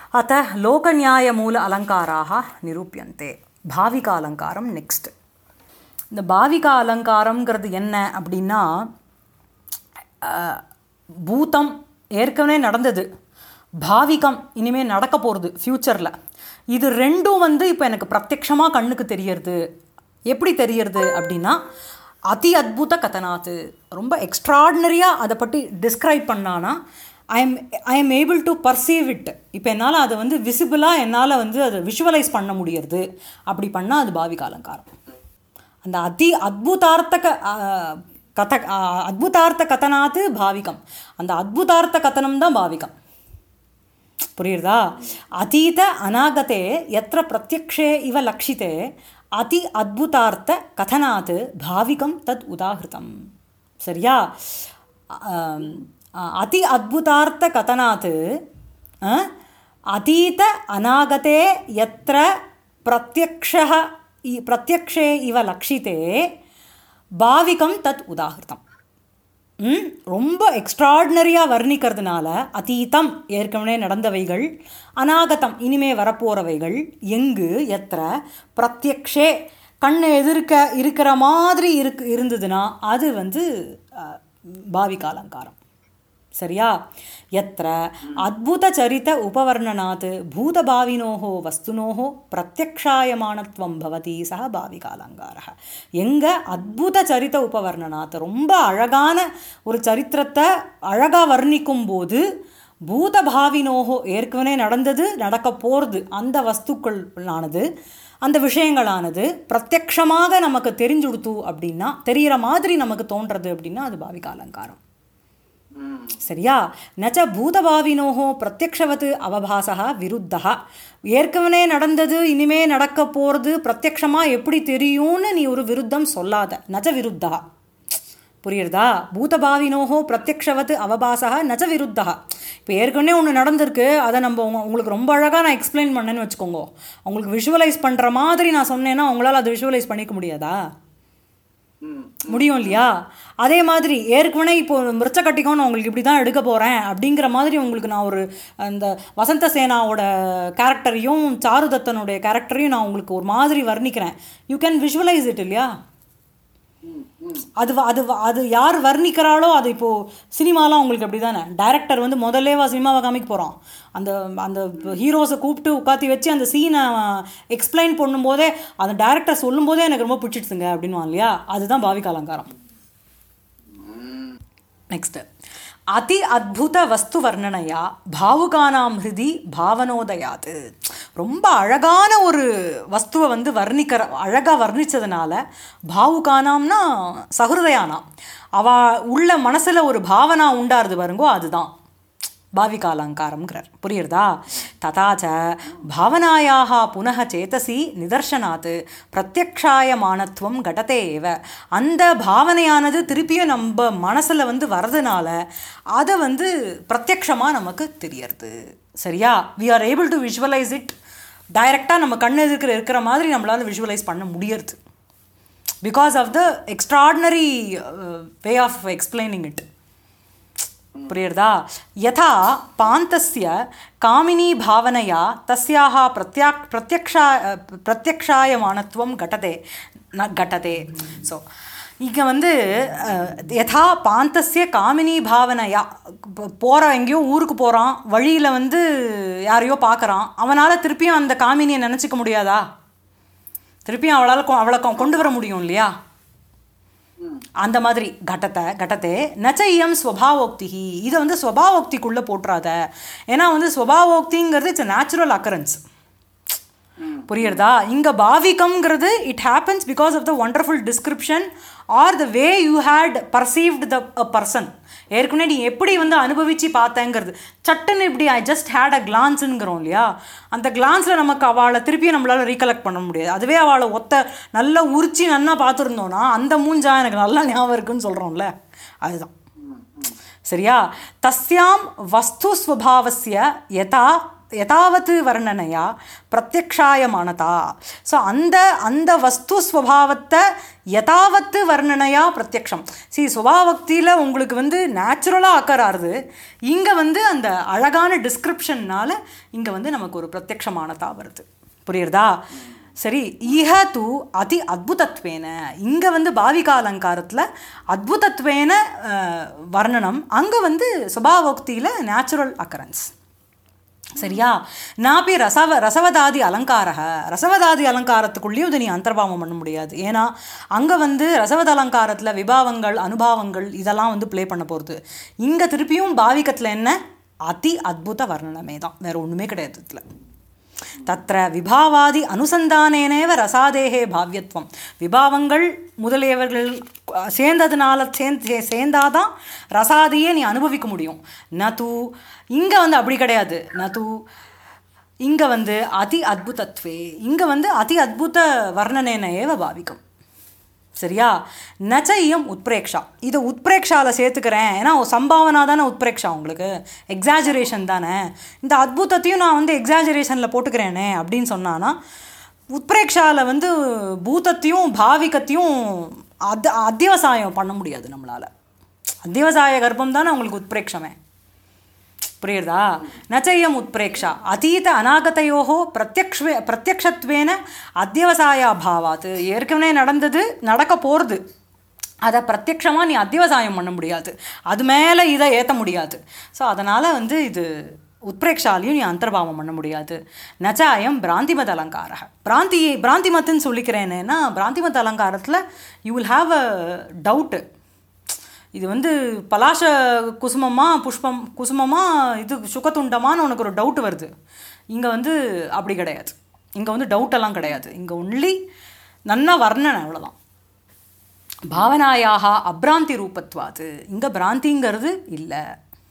अत लोकन्यायमूल अलङ्काराः निरूप्यन्ते भाविका अलङ्कारं நெக்ஸ்ட் இந்த பாவிகா அலங்காரம்ங்கிறது என்ன அப்படின்னா அஹ், பூதம் ஏற்கனவே நடந்தது பாவிகம் இனிமேல் நடக்க போகிறது ஃப்யூச்சரில் இது ரெண்டும் வந்து இப்போ எனக்கு பிரத்யக்ஷமாக கண்ணுக்கு தெரியறது எப்படி தெரியறது அப்படின்னா அதி அத்புத கதனாத்து ரொம்ப எக்ஸ்ட்ராடினரியாக அதை பற்றி டிஸ்கிரைப் பண்ணானா I am I am able to perceive it இப்போ என்னால் அதை வந்து விசிபிளாக என்னால் வந்து அதை விஷுவலைஸ் பண்ண முடியறது அப்படி பண்ணால் அது பாவிக அலங்காரம் அந்த அதி அத்புதார்த்த க ஆ, கத ஆ, அத்புதார்த்த கதனாத்து பாவிகம் அந்த அத்புதார்த்த கதனம் தான் பாவிகம் புரியுறதா அதீத அநாகதே எத்திர பிரத்யக்ஷே இவ லக்ஷிதே அதி அத்புதார்த்த கதனாத் பாவிகம் தத் உதாகிருதம் சரியா ஆம், அ- அதி அத்புதார்த்த கதனாத் அ, அதீத அநாகதே எத்திர பிரத்யக்ஷः இ- பிரத்யக்ஷே இவ லக்ஷிதே பாவிகம் தத் உதாகிருதம் ம், ரொம்ப எக்ஸ்ட்ராடினரியாக வர்ணிக்கிறதுனால அதீதம் ஏற்கனவே நடந்தவைகள் அநாகதம் இனிமே வரப்போகிறவைகள் எங்கு எத்திர பிரத்யக்ஷே கண்ணு எதிர்க்க இருக்கிற மாதிரி இருக்கு இருந்ததுன்னா அது வந்து அஹ், பாவிக அலங்காரம் சரியா यत्र अद्भुतचरित उपवर्णनात् भूतभाविनोः वस्तुनोः प्रत्यक्षायमानत्वं भवति सः भाविकालङ्कारः எங்க அத்புத சரித்த உபவர்ணனாத் ரொம்ப அழகான ஒரு சரித்திரத்தை அழகாக வர்ணிக்கும் போது பூதபாவினோகோ ஏற்கனவே நடந்தது நடக்க போகிறது அந்த வஸ்துக்களானது அந்த விஷயங்களானது பிரத்யக்ஷமாக நமக்கு தெரிஞ்சுடுத்து அப்படின்னா தெரிகிற மாதிரி நமக்கு தோன்றது அப்படின்னா அது பாவிக அலங்காரம் சரியா நச்ச பூதபாவினோஹோ பிரத்யக்ஷவத் அவபாசா விருத்தா ஏற்கனவே நடந்தது இனிமே நடக்க போகிறது பிரத்யக்ஷமாக எப்படி தெரியும்னு நீ ஒரு விருத்தம் சொல்லாத நச்ச விருத்தா புரியுறதா பூதபாவினோஹோ பிரத்யக்ஷவத் அவபாசா நச்ச விருத்தா இப்போ ஏற்கனவே ஒன்று நடந்திருக்கு அதை நம்ம உங்க- உங்களுக்கு ரொம்ப அழகாக நான் எக்ஸ்பிளைன் பண்ணேன்னு வச்சுக்கோங்க உங்களுக்கு விஷுவலைஸ் பண்ணுற மாதிரி நான் சொன்னேன்னா உங்களால் அதை விஷுவலைஸ் பண்ணிக்க முடியாதா முடியும் இல்லையா அதே மாதிரி ஏற்கனவே இப்போ மிருச்ச கட்டிக்கோன்னு உங்களுக்கு இப்படி தான் எடுக்க போகிறேன் அப்படிங்கிற மாதிரி உங்களுக்கு நான் ஒரு அந்த வசந்த சேனாவோட கேரக்டரையும் சாருதத்தனுடைய கேரக்டரையும் நான் உங்களுக்கு ஒரு மாதிரி வர்ணிக்கிறேன் யூ கேன் விஷுவலைஸ் இட் இல்லையா அது வ- அது வ- அது யார் வர்ணிக்கிறாளோ அது இப்போது சினிமாலாம் உங்களுக்கு அப்படி தானே டைரக்டர் வந்து முதல்லேவா சினிமாவை காமிக்க போகிறோம் அந்த அந்த ஹீரோஸை கூப்பிட்டு உட்காத்தி வச்சு அந்த சீனை எக்ஸ்பிளைன் பண்ணும்போதே அந்த டைரக்டர் சொல்லும்போதே எனக்கு ரொம்ப பிடிச்சிடுச்சுங்க அப்படின்வான் இல்லையா அதுதான் பாவிக அலங்காரம் நெக்ஸ்ட் அதி அத்புத வஸ்து வர்ணனையா பாவுகானாம் ஹிருதி பாவனோதயாத் ரொம்ப அழகான ஒரு வஸ்துவை வந்து வர்ணிக்கிற அழகாக வர்ணிச்சதுனால பாவுகானாம்னா சஹிருதயானாம் அவ உள்ள மனசில் ஒரு பாவனா உண்டாருது பாருங்கோ அதுதான் பாவிகாலங்காரம்ங்கிறார் புரியுறதா ததாச்ச பாவனாயாக புனः சேதசி நிதர்சனாத் பிரத்யக்ஷாயமானத்துவம் கடத்தே ஏவ அந்த பாவனையானது திருப்பியும் நம்ம மனசில் வந்து வரதுனால அதை வந்து பிரத்யக்ஷமாக நமக்கு தெரியறது சரியா we are able to visualise it டைரெக்டாக நம்ம கண்ணு எதிர்க்கிற இருக்கிற மாதிரி நம்மளால் விஷுவலைஸ் பண்ண முடியறது because of the extraordinary way of explaining it प्रियर्दा यथा पान्तस्य कामिनी भावनया तस्याः प्रत्या प्रत्यक्षा प्रत्यक्षायमानत्वं घटते न घटते ஸோ இங்கே வந்து அஹ், யதா பாந்தஸ்ய காமினி பாவனையா போகிற எங்கேயோ ஊருக்கு போகிறான் வழியில் வந்து யாரையோ பார்க்குறான் அவனால் திருப்பியும் அந்த காமினியை நினச்சிக்க முடியாதா திருப்பியும் அவளால் கொ- அவளை கொ- கொண்டு வர முடியும் இல்லையா அந்த மாதிரி கட்டத்தை கட்டத்தை நச்ச இயம் ஸ்வபாவோக்தி இதை வந்து ஸ்வபாவோக்திக்குள்ளே போட்டுறாத ஏன்னா வந்து ஸ்வபாவோக்திங்கிறது இட்ஸ் நேச்சுரல் அக்கரன்ஸ் புரியுறதா இங்கே பாவிகம்ங்கிறது it happens because of the wonderful description are the way you had perceived the a person ஏற்கனவே நீ எப்படி வந்து அனுபவிச்சு பார்த்தேங்கிறது சட்டுன்னு இப்படி ஐ ஜஸ்ட் ஹேட் அ கிளான்ஸுங்கிறோம் இல்லையா அந்த கிளான்ஸில் நமக்கு அவளை திருப்பியும் நம்மளால் ரீகலெக்ட் பண்ண முடியாது அதுவே அவளை ஒத்த நல்லா உரிச்சு நன்னா பார்த்துருந்தோன்னா அந்த மூஞ்சா எனக்கு நல்லா ஞாபகம் இருக்குன்னு சொல்கிறோம்ல அதுதான் சரியா தஸ்யாம் வஸ்து ஸ்வபாவஸ்ய யதா யதாவத் வர்ணனையா பிரத்யக்ஷாயமானதா ஸோ அந்த அந்த வஸ்து ஸ்வபாவத்தை யதாவத்து வர்ணனையா பிரத்யக்ஷம் சி சுபாவக்தியில் உங்களுக்கு வந்து நேச்சுரலாக அக்கறாருது இங்கே வந்து அந்த அழகான டிஸ்கிரிப்ஷன்னால் இங்கே வந்து நமக்கு ஒரு பிரத்யக்ஷமானதா வருது புரியுறதா சரி ஈஹ தூ அதி அத்புதத்வேன இங்கே வந்து பாவிகா அலங்காரத்தில் அத்புதத்வேன அஹ், வர்ணனம் அங்கே வந்து சுபாவோக்தியில் நேச்சுரல் அக்கரன்ஸ் சரியா நாப்பி ரசவ ரசவதாதி அலங்காரக ரசவதாதி அலங்காரத்துக்குள்ளேயும் இது நீ அந்தர்பாவம் பண்ண முடியாது ஏன்னா அங்கே வந்து ரசவத அலங்காரத்தில் விபாவங்கள் அனுபாவங்கள் இதெல்லாம் வந்து ப்ளே பண்ண போகிறது இங்கே திருப்பியும் பாவிகத்தில் என்ன அதி அத்புத வர்ணனமே தான் வேற ஒன்றுமே கிடையாது இதில் தத்ர விபாவாதி அனுசந்தானேனேவ ரசாதேகே பாவ்யத்வம் விபாவங்கள் முதலியவர்கள் அஹ், சேர்ந்ததுனால சேர்ந்து சேர்ந்தாதான் ரசாதியே நீ அனுபவிக்க முடியும் நது இங்கே வந்து அப்படி கிடையாது நது இங்கே வந்து அதி அத்புதத்வே இங்கே வந்து அதி அத்புத வர்ணனேன ஏவ பாவிக்கும் சரியா நச்ச இயம் உத்பிரேக்ஷா இதை உத்பிரேக்ஷாவில் சேர்த்துக்கிறேன் ஏன்னா ஒரு சம்பாவனா தானே உத்பிரேக்ஷா உங்களுக்கு எக்ஸாஜுரேஷன் தானே இந்த அத்புதத்தையும் நான் வந்து எக்ஸாஜுரேஷனில் போட்டுக்கிறேனே அப்படின்னு சொன்னான்னா உத்பிரேக்ஷாவில் வந்து பூதத்தையும் பாவிகத்தையும் அத் அத்தியவசாயம் பண்ண முடியாது நம்மளால் அத்தியவசாய கர்ப்பம் தானே உங்களுக்கு உத்பிரேக்ஷமே புரியுறதா நச்சையம் உத்பிரேக்ஷா அதீத அநாகதையோகோ பிரத்யக்ஷ்வே பிரத்யக்ஷத்வேன அத்தியவசாயாபாவாத் ஏற்கனவே நடந்தது நடக்க போகிறது அதை பிரத்யக்ஷமாக நீ அத்தியவசாயம் பண்ண முடியாது அது மேலே இதை ஏற்ற முடியாது ஸோ அதனால் வந்து இது உத்பிரேக்ஷாலையும் நீ அந்தர்பாவம் பண்ண முடியாது நச்சாயம் பிராந்திமத் அலங்கார பிராந்தி பிராந்திமத்துன்னு சொல்லிக்கிறேனேன்னா பிராந்திமத் அலங்காரத்தில் you will have a doubt இது வந்து பலாச குசுமமா புஷ்பம் குசுமமா இது சுகத்துண்டமான்னு உனக்கு ஒரு டவுட் வருது இங்கே வந்து அப்படி கிடையாது இங்கே வந்து டவுட்டெல்லாம் கிடையாது இங்கே ஒன்லி நன்னா வர்ணனை அவ்வளோதான் பாவனாயாக அப்ராந்தி ரூபத்வாது இங்கே பிராந்திங்கிறது இல்லை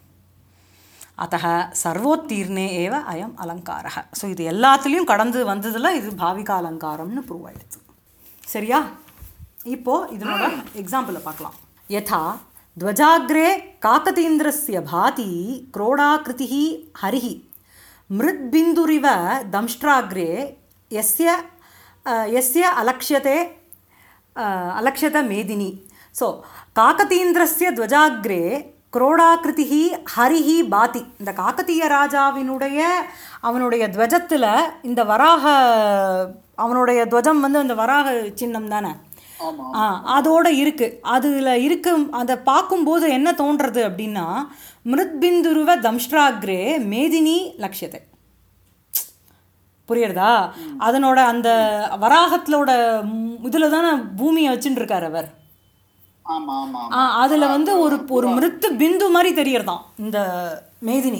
அத்தக சர்வோத்தீர்ணே ஏவ அயம் அலங்காரः ஸோ இது எல்லாத்துலேயும் கடந்து வந்ததில் இது பாவிகா அலங்காரம்னு ப்ரூவ் ஆயிடுது சரியா இப்போ இதனோட எக்ஸாம்பிளை பார்க்கலாம் யதா ध्वजाग्रे काकतीन्द्रस्य भाति क्रोडाकृतिः हरिः मृद्बिन्दुरिव दंष्ट्राग्रे यस्य अ, यस्य अलक्ष्यते अ, अलक्ष्यत मेदिनी ஸோ காக்கதீந்திரஸ்ய துவஜாக்ரே குரோடாகிருதிஹி ஹரிஹி பாதி இந்த காக்கதீய ராஜாவினுடைய அவனுடைய துவஜத்தில் இந்த வராக அவனுடைய துவஜம் வந்து அந்த வராக சின்னம் தானே ஆமா ஆ அதோட இருக்கு அதில் இருக்கு அதை பார்க்கும்போது என்ன தோன்றது அப்படின்னா மிருத்பிந்துருவ தம்ஷ்டாக்ரே மேதினி லட்சியத்தை புரியுறதா அதனோட அந்த வராகத்திலோட இதில் தானே பூமியை வச்சுட்டு இருக்கார் அவர் ஆமா ஆமா ஆ அதில் வந்து ஒரு ஒரு மிருத்து பிந்து மாதிரி தெரியறதாம் இந்த மேதினி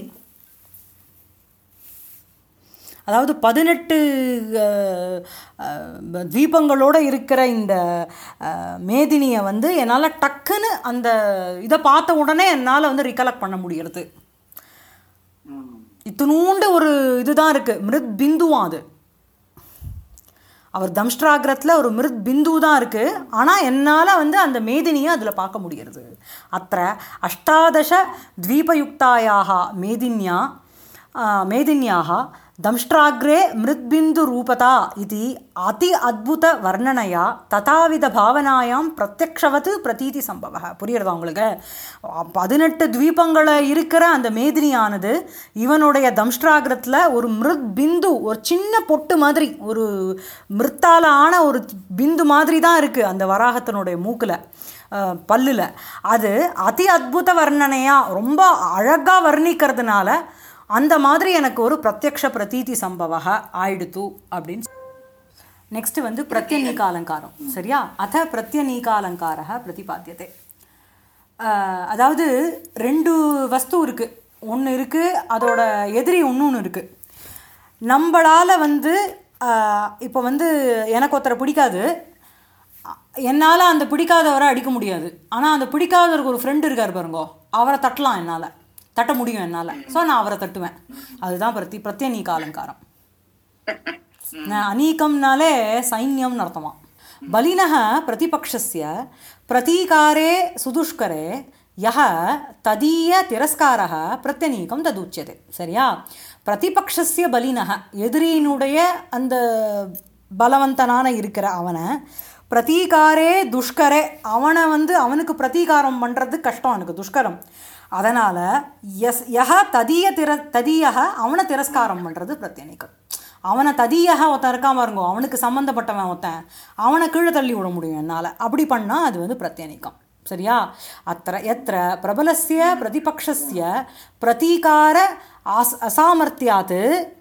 அதாவது பதினெட்டு அஹ், அஹ், தீபங்களோட இருக்கிற இந்த அஹ், மேதினியை வந்து என்னால் டக்குன்னு அந்த இதை பார்த்த உடனே என்னால் வந்து ரிகலெக்ட் பண்ண முடியறது ம். இத்தினூண்டு ஒரு இதுதான் இருக்குது மிருத் பிந்துவாம் அது அவர் தம்ஷ்டாகிரத்தில் ஒரு மிருத் பிந்து தான் இருக்குது ஆனால் என்னால் வந்து அந்த மேதினியை அதில் பார்க்க முடிகிறது அத்த அஷ்டாதச द्वीपयुक्तायाः மேதின்யா மேதின்याः दंष्ट्राग्रे मृद्बिन्दुरूपता इति अति अद्भुतवर्णनया तथाविधभावनायां பிரத்யக்ஷவத்து பிரதீதி சம்பவ புரியுறதா உங்களுக்கு அஹ் பதினெட்டு தீபங்களை இருக்கிற அந்த மேதினியானது இவனுடைய தம்ஷ்டாகிரத்தில் ஒரு மிருத் பிந்து ஒரு சின்ன பொட்டு மாதிரி ஒரு மிருத்தால ஆன ஒரு பிந்து மாதிரி தான் இருக்குது அந்த வராகத்தினுடைய மூக்கில் பல்லில் அது அதி அத்புத வர்ணனையாக ரொம்ப அழகாக வர்ணிக்கிறதுனால அந்த மாதிரி எனக்கு ஒரு பிரத்யக்ஷ பிரதீதி சம்பவ ஆயிடுத்து அப்படின்னு நெக்ஸ்ட் வந்து பிரத்யநீக அலங்காரம் சரியா அத பிரத்யநீக அலங்கார பிரதிபாத்தியத்தை அஹ், அதாவது ரெண்டு வஸ்து இருக்குது ஒன்று இருக்குது அதோட எதிரி இன்னொன்று இருக்குது நம்மளால் வந்து அஹ், இப்போ வந்து எனக்கு ஒருத்தரை பிடிக்காது என்னால் அந்த பிடிக்காதவரை அடிக்க முடியாது ஆனால் அந்த பிடிக்காதவருக்கு ஒரு ஃப்ரெண்டு இருக்கார் பாருங்கோ அவரை தட்டலாம் என்னால் தட்ட முடியும் என்னால் ஸோ நான் அவரை தட்டுவேன் அதுதான் பிரத்தி பிரத்யநீக அலங்காரம் ந- அநீகம்னாலே சைன்யம்னு அர்த்தமா பலினः प्रतिपक्षस्य प्रतीकारे सुदुष्करे யஹ ததீய திரஸ்காரः பிரத்யநீகம் ததுச்சியதே சரியா பிரதிபக்ஷஸ்ய பலினக எதிரியினுடைய அந்த பலவந்தனான இருக்கிற அவனை பிரதீகாரே துஷ்கரே அவனை வந்து அவனுக்கு பிரதீகாரம் பண்ணுறது கஷ்டம் எனக்கு துஷ்கரம் அதனால் எஸ் யஹ ததீய திர ததீயக அவனை திரஸ்காரம் பண்ணுறது பிரத்யநீகம் அவனை ததியாக ஒருத்தன் இருக்காம இருங்கோ அவனுக்கு சம்மந்தப்பட்டவன் ஒருத்தன் அவனை கீழே தள்ளி விட முடியும் என்னால் அப்படி பண்ணால் அது வந்து பிரத்யணிக்கம் சரியா அத்த எத்திர பிரபலஸ்ய பிரதிபக்ஷஸ்ய பிரதீகார ஆஸ் அசாமர்த்தியாத்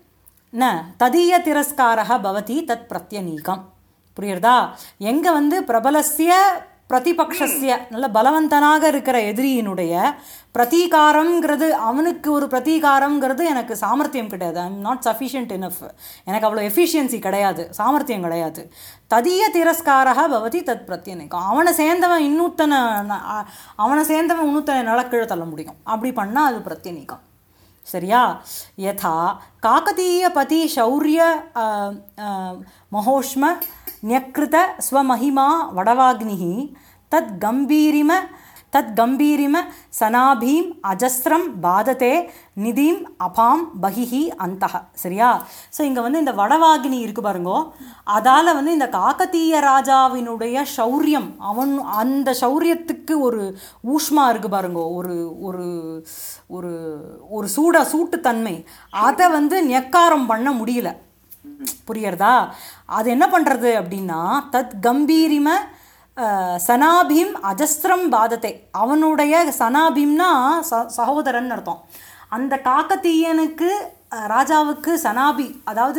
ந ததீய திரஸ்காரः பவதி தத் பிரத்யநீகம் புரியுறதா எங்கே வந்து பிரபலஸ்ய பிரதிபக்ஷஸ்ய நல்ல பலவந்தனாக இருக்கிற எதிரியினுடைய பிரதீகாரம்ங்கிறது அவனுக்கு ஒரு பிரதீகாரம்ங்கிறது எனக்கு சாமர்த்தியம் கிடையாது ஐம் நாட் சஃபிஷியன்ட் இனஃப் எனக்கு அவ்வளோ எஃபிஷியன்சி கிடையாது சாமர்த்தியம் கிடையாது ததிய திரஸ்காரக பவதி தத் பிரத்யனிக்கம் அவனை சேர்ந்தவன் இன்னொத்தனை அ- அவனை சேர்ந்தவன் இன்னொத்தனை நலக்கீழ தள்ள முடியும் அப்படி பண்ணால் அது பிரத்யனிக்கம் சரியா யதா காக்கதீயபதி சௌரிய அ, அ, மகோஷ்ம न्यकृत स्वमहिमा वडवाग्निः तद् गम्भीरिम தத் கம்பீரிம சனாபீம் அஜஸ்ரம் பாததே நிதிம் அபாம் பகிஹி அந்தஹ சரியா ஸோ இங்கே வந்து இந்த வடவாகினி இருக்கு பாருங்கோ அதால் வந்து இந்த காக்கத்தீய ராஜாவினுடைய சௌரியம் அவன் அந்த சௌரியத்துக்கு ஒரு ஊஷ்மா இருக்கு பாருங்கோ ஒரு ஒரு ஒரு ஒரு சூட சூட்டுத்தன்மை அதை வந்து நெக்காரம் பண்ண முடியல புரியறதா அது என்ன பண்ணுறது அப்படின்னா தத் கம்பீரிம அஹ், சனாபிம் அஜஸ்திரம் பாதத்தை அவனுடைய சனாபிம்னா ச சகோதரன் அர்த்தம் அந்த காக்கத்தீயனுக்கு அஹ், ராஜாவுக்கு சனாபி அதாவது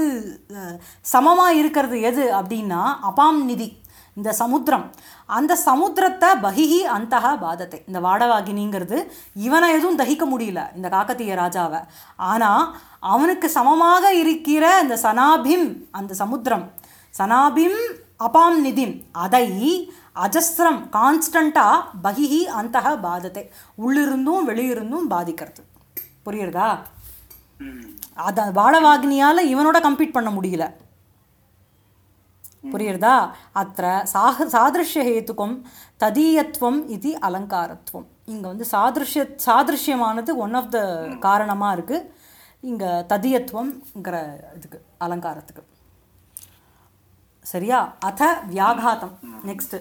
சமமாக இருக்கிறது எது அப்படின்னா அபாம் நிதி இந்த சமுத்திரம் அந்த சமுத்திரத்தை பகிஹி அந்தகா பாதத்தை இந்த வாடவாகினிங்கிறது இவனை எதுவும் தகிக்க முடியல இந்த காக்கத்தீய ராஜாவை ஆனால் அவனுக்கு சமமாக இருக்கிற இந்த சனாபிம் அந்த சமுத்திரம் சனாபிம் அபாம் நிதிம் அதை அஜஸ்திரம் கான்ஸ்டண்ட்டாக பகிஹி அந்தக பாதத்தை உள்ளிருந்தும் வெளியிருந்தும் பாதிக்கிறது புரியுறதா ம். அதை வாழவாகினியால் இவனோட கம்பீட் பண்ண முடியல புரியுறதா அத்த சாக சாதிருஷ்யஹேத்துக்கும் ததீயத்துவம் இது அலங்காரத்துவம் இங்கே வந்து சாதிருஷ்ய சாதிருஷ்யமானது ஒன் ஆஃப் த காரணமாக இருக்குது இங்கே ததியத்துவம்ங்கிற இதுக்கு அலங்காரத்துக்கு சரியா அத வியாகாத்தம் நெக்ஸ்ட்டு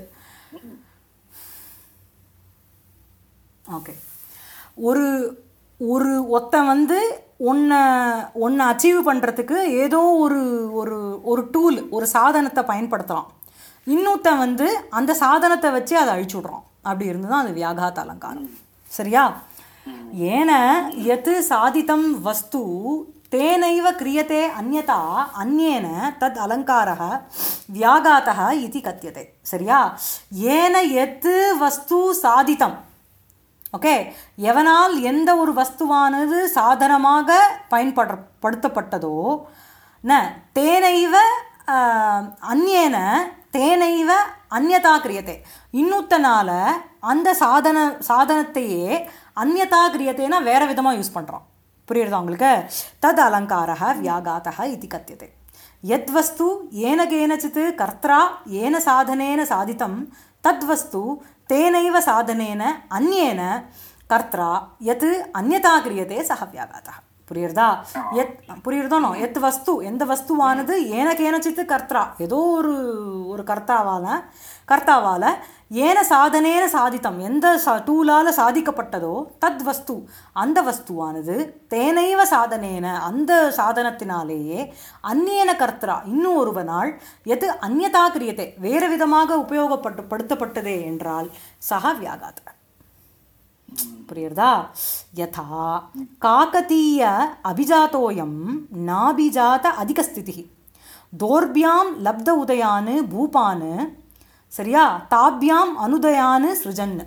ஓகே ஒரு ஒரு ஒருத்தன் வந்து ஒன்றை ஒன்றை அச்சீவ் பண்ணுறதுக்கு ஏதோ ஒரு ஒரு ஒரு டூல் ஒரு சாதனத்தை பயன்படுத்தலாம் இன்னொருத்தன் வந்து அந்த சாதனத்தை வச்சு அதை அழிச்சு விட்றான் அப்படி இருந்து தான் அது வியாகாத்த அலங்காரம் சரியா ஏன எத் சாதிதம் வஸ்து தேனைவ கிரியते அந்யதா அந்யேன தத் அலங்காரः வியாகாத்தः இதி கத்தியते சரியா ஏன எத் வஸ்து சாதிதம் ஓகே எவனால் எந்த ஒரு வஸ்துவானது சாதனமாக பயன்பட படுத்தப்பட்டதோ ந தேனைவ ஆஹ், அந்யேன தேனைவ அந்யதா கிரியத்தை இன்னொத்தனால அந்த சாதன சாதனத்தையே அந்யதா கிரியத்தைனா வேற விதமாக யூஸ் பண்ணுறோம் புரியுறதா உங்களுக்கு தத் அலங்காரः வியாகாத்தः இதி கத்தியते यद्वस्तु येन केनचित् कर्त्रा येन साधनेन साधितं तद्वस्तु तेनैव साधनेन अन्येन कर्त्रा यत् अन्यथा क्रियते सः व्याघातः புரியுறதா எத் புரியுறதோனோ எத் வஸ்து எந்த வஸ்துவானது ஏன கேனச்சித்து கர்த்தா ஏதோ ஒரு ஒரு கர்த்தாவால கர்த்தாவால ஏன சாதனேன சாதித்தம் எந்த சா டூலால் சாதிக்கப்பட்டதோ தத் வஸ்து அந்த வஸ்துவானது தேனைவ சாதனேன அந்த சாதனத்தினாலேயே அந்நியன கர்த்தரா இன்னும் ஒருவனால் எது அந்யதா கிரியத்தை வேறு விதமாக உபயோகப்பட்டு படுத்தப்பட்டதே என்றால் சக வியாகாத்த புரியுறதா யதா காக்கதீய அபிஜாத்தோயம் நாபிஜாத அதிகஸ்திதி தோர்பியாம் லப்த உதயான் பூபான் சரியா தாபியாம் அனுதயான் சிருஜன்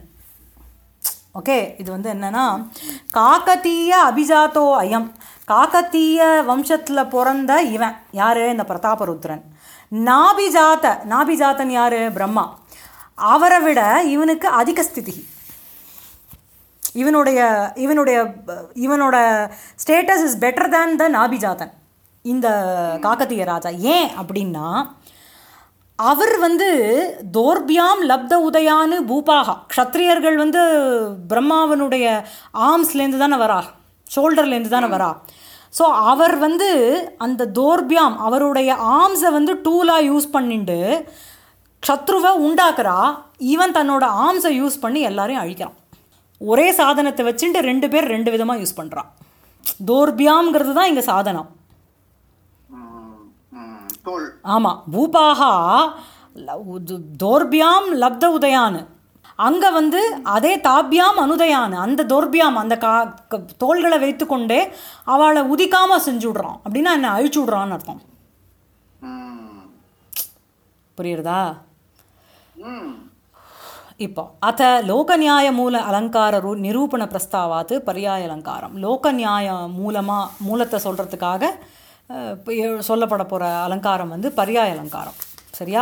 ஓகே இது வந்து என்னன்னா காக்கத்தீய அபிஜாத்தோ அயம் காக்கத்தீய வம்சத்தில் பிறந்த இவன் யாரு இந்த பிரதாபருத்ரன் நாபிஜாத்த நாபிஜாத்தன் யாரு பிரம்மா அவரை விட இவனுக்கு அதிக ஸ்திதி இவனுடைய இவனுடைய இவனோட status is better than the நாபிஜாதன் இந்த காக்கத்தீய ராஜா ஏன் அப்படின்னா அவர் வந்து தோர்பியாம் லப்த உதயான்னு பூபாகா க்ஷத்ரியர்கள் வந்து பிரம்மாவனுடைய ஆர்ம்ஸ்லேருந்து தானே வரா ஷோல்டர்லேருந்து தானே வரா ஸோ அவர் வந்து அந்த தோர்பியாம் அவருடைய ஆர்ம்ஸை வந்து டூலாக யூஸ் பண்ணிட்டு க்ஷத்ருவை உண்டாக்குறா ஈவன் தன்னோட ஆர்ம்ஸை யூஸ் பண்ணி எல்லாரையும் அழிக்கிறான் ஒரே சாதனத்தை வச்சுட்டு ரெண்டு பேர் ரெண்டு விதமாக யூஸ் பண்ணுறான் தோர்பியாம்ங்கிறது தான் இங்கே சாதனம் ம், ம். தோல் ஆமாம் பூபாகா ல- உது- தோர்பியாம் லப்த உதயான்னு அங்கே வந்து அதே தாபியாம் அனுதயான்னு அந்த தோர்பியாம் அந்த கா க- தோள்களை வைத்துக்கொண்டே அவளை உதிக்காமல் செஞ்சு விட்றான் அப்படின்னா என்ன அழிச்சு விட்றான்னு அர்த்தம் ம். புரியுறதா ம். இப்போ அத்த லோகநியாய மூல அலங்கார ரு நிரூபண பிரஸ்தாவாத்து பர்யாய அலங்காரம் லோகநியாய மூலமாக மூலத்தை சொல்கிறதுக்காக சொல்லப்பட போகிற அலங்காரம் வந்து பர்யாய அலங்காரம் சரியா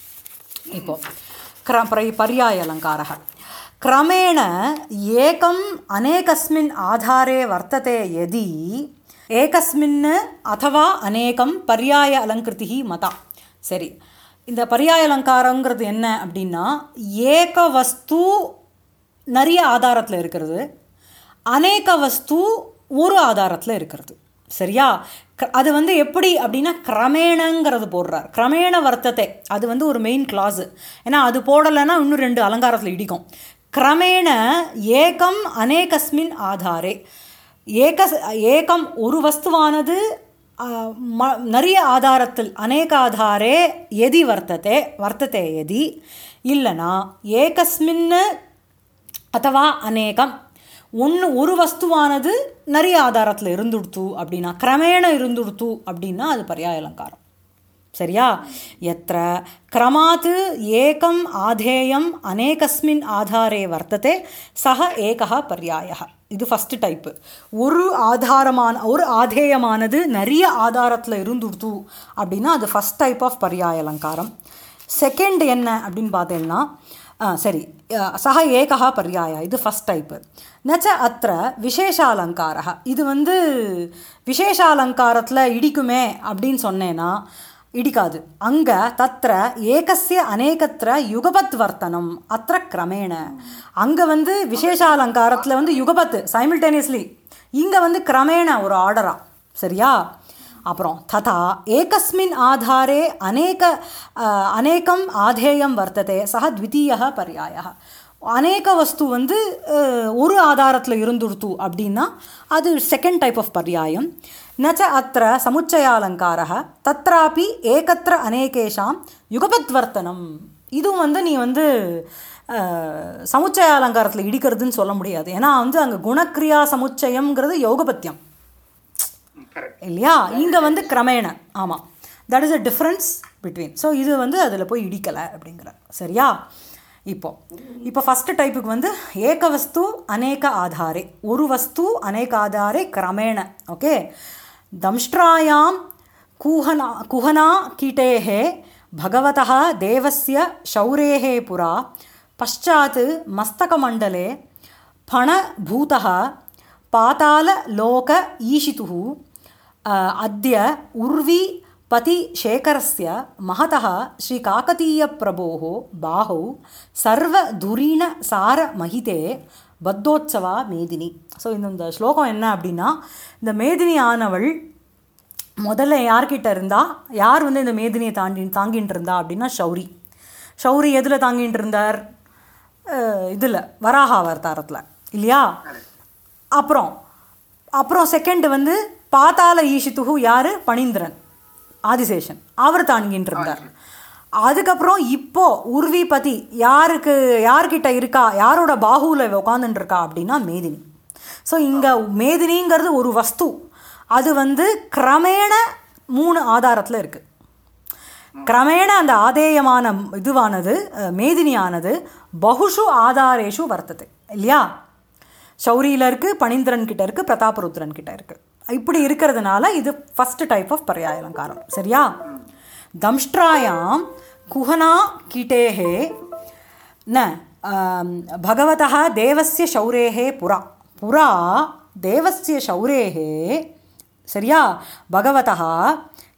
இப்போ क्र परि पर्याय अलङ्कारः क्रमेण एकम् अनेकस्मिन् आधारे वर्तते यदि एकस्मिन् अथवा अनेकं पर्याय अलङ्कृतिः மதா சரி இந்த பர்யாய அலங்காரங்கிறது என்ன அப்படின்னா ஏக வஸ்து நிறைய ஆதாரத்தில் இருக்கிறது அநேக வஸ்து ஒரு ஆதாரத்தில் இருக்கிறது சரியா க- அது வந்து எப்படி அப்படின்னா கிரமேணங்கிறது போடுறார் கிரமேண வர்த்தத்தை அது வந்து ஒரு மெயின் கிளாஸு ஏன்னா அது போடலைன்னா இன்னும் ரெண்டு அலங்காரத்தில் இடிக்கும் கிரமேண ஏகம் அநேகஸ்மின் ஆதாரே ஏக ஏகம் ஒரு வஸ்துவானது ஆ, ம நிறைய ஆதாரத்தில் அநேக ஆதாரே எதி வர்த்தத்தை வர்த்தத்தை எதி இல்லைனா ஏகஸ்மின் ಅಥವಾ ಅನೇಕಂ ஒன்று ஒரு வஸ்துவானது நிறைய ஆதாரத்தில் இருந்துடுத்து அப்படின்னா கிரமேண இருந்துடுத்து அப்படின்னா அது பர்யாய அலங்காரம் சரியா எத்திர கிரமாத் ஏகம் ஆதேயம் அநேகஸ்மின் ஆதாரே வர்த்ததே சக ஏகா பர்யாய இது ஃபஸ்ட்டு டைப்பு ஒரு ஆதாரமான ஒரு ஆதேயமானது நிறைய ஆதாரத்தில் இருந்துடுத்து அப்படின்னா அது ஃபஸ்ட் டைப் ஆஃப் பர்யாய அலங்காரம் செகண்ட் என்ன அப்படின்னு பார்த்தீங்கன்னா ஆ, சரி ஆ, சக ஏகா பர்யாய இது ஃபஸ்ட் டைப்பு நச்ச அத்த விசேஷாலங்காரா இது வந்து விசேஷாலங்காரத்தில் இடிக்குமே அப்படின்னு சொன்னேன்னா இடிக்காது அங்கே தத்திர ஏகஸ்ய அநேகத்திர யுகபத் வர்த்தனம் அத்திர கிரமேண அங்கே வந்து விசேஷாலங்காரத்தில் வந்து யுகபத் சைமில்டேனியஸ்லி இங்கே வந்து கிரமேண ஒரு ஆர்டரா சரியா அப்புறம் ததா ஏகஸ்மின் ஆதாரே அநேக அஹ், அநேகம் ஆதேயம் வர்த்ததே சக த்விதீய பர்யாய அநேக வஸ்து வந்து அஹ், ஒரு ஆதாரத்தில் இருந்துடுத்து அப்படின்னா அது செகண்ட் டைப் ஆஃப் பர்யாயம் நச்ச அத்த சமுச்சயாலங்காரः தத்ராபி ஏகத்திர அநேகேஷாம் யுகபத்வர்த்தனம் இதுவும் வந்து நீ வந்து அஹ், சமுச்சய அலங்காரத்தில் இடிக்கிறதுன்னு சொல்ல முடியாது ஏன்னா வந்து அங்கே குணக்ரியா சமுச்சயம்ங்கிறது யோகபத்தியம் கரெக்ட் இல்லையா இங்கே வந்து கிரமேண ஆமாம் that is a difference between so இது வந்து அதில் போய் இடிக்கலை அப்படிங்கிற சரியா இப்போ இப்போ ஃபஸ்ட்டு டைப்புக்கு வந்து ஏக வஸ்து அநேக ஆதாரே ஒரு வஸ்து அநேக ஆதாரே கிரமேண ஓகே தம்ஷ்ட்ராயாம் குஹனா குஹனா कीटेः भगवतः देवस्य शौरेः पुरा पश्चात् मस्तकमण्डले फणभूतः पाताललोक ईशितुः अ, अद्य उर्वी पतिशेखरस्य महतः श्रीकाकतीयप्रभोः बाहौ सर्वधुरीणसारमहिते பத்தோத்சவா மேதினி ஸோ இந்த இந்த ஸ்லோகம் என்ன அப்படின்னா இந்த மேதினி ஆனவள் முதல்ல யார்கிட்ட இருந்தா யார் வந்து இந்த மேதினியை தாண்டி தாங்கிட்டு இருந்தா அப்படின்னா ஷௌரி ஷௌரி எதில் தாங்கிட்டு இருந்தார் இதில் வராக அவதாரத்தில் இல்லையா அப்புறம் அப்புறம் செகண்ட் வந்து பாத்தாள ஈஷித்துகு யார் பணிந்திரன் ஆதிசேஷன் அவர் தாங்கிட்டு இருந்தார் அதுக்கப்புறம் இப்போ உர்விபதி யாருக்கு யார்கிட்ட இருக்கா யாரோட பாகுவில் உட்காந்துட்டு இருக்கா அப்படின்னா மேதினி ஸோ இங்கே மேதினிங்கிறது ஒரு வஸ்து அது வந்து கிரமேண மூணு ஆதாரத்தில் இருக்குது கிரமேண அந்த ஆதேயமான இதுவானது அஹ், மேதினியானது பகுஷு ஆதாரேஷு வர்த்தது இல்லையா சௌரியில் இருக்குது பணிந்திரன் கிட்ட இருக்குது பிரதாபருத்ரன் கிட்ட இருக்குது இப்படி இருக்கிறதுனால இது ஃபஸ்ட் டைப் ஆஃப் பர்யாய அலங்காரம் சரியா தம்ஷ்ட்ராயாம் குஹனா कीटेः न आम्, भगवतः देवस्य शौरेः पुरा पुरा देवस्य शौरेः சரியா பகவதः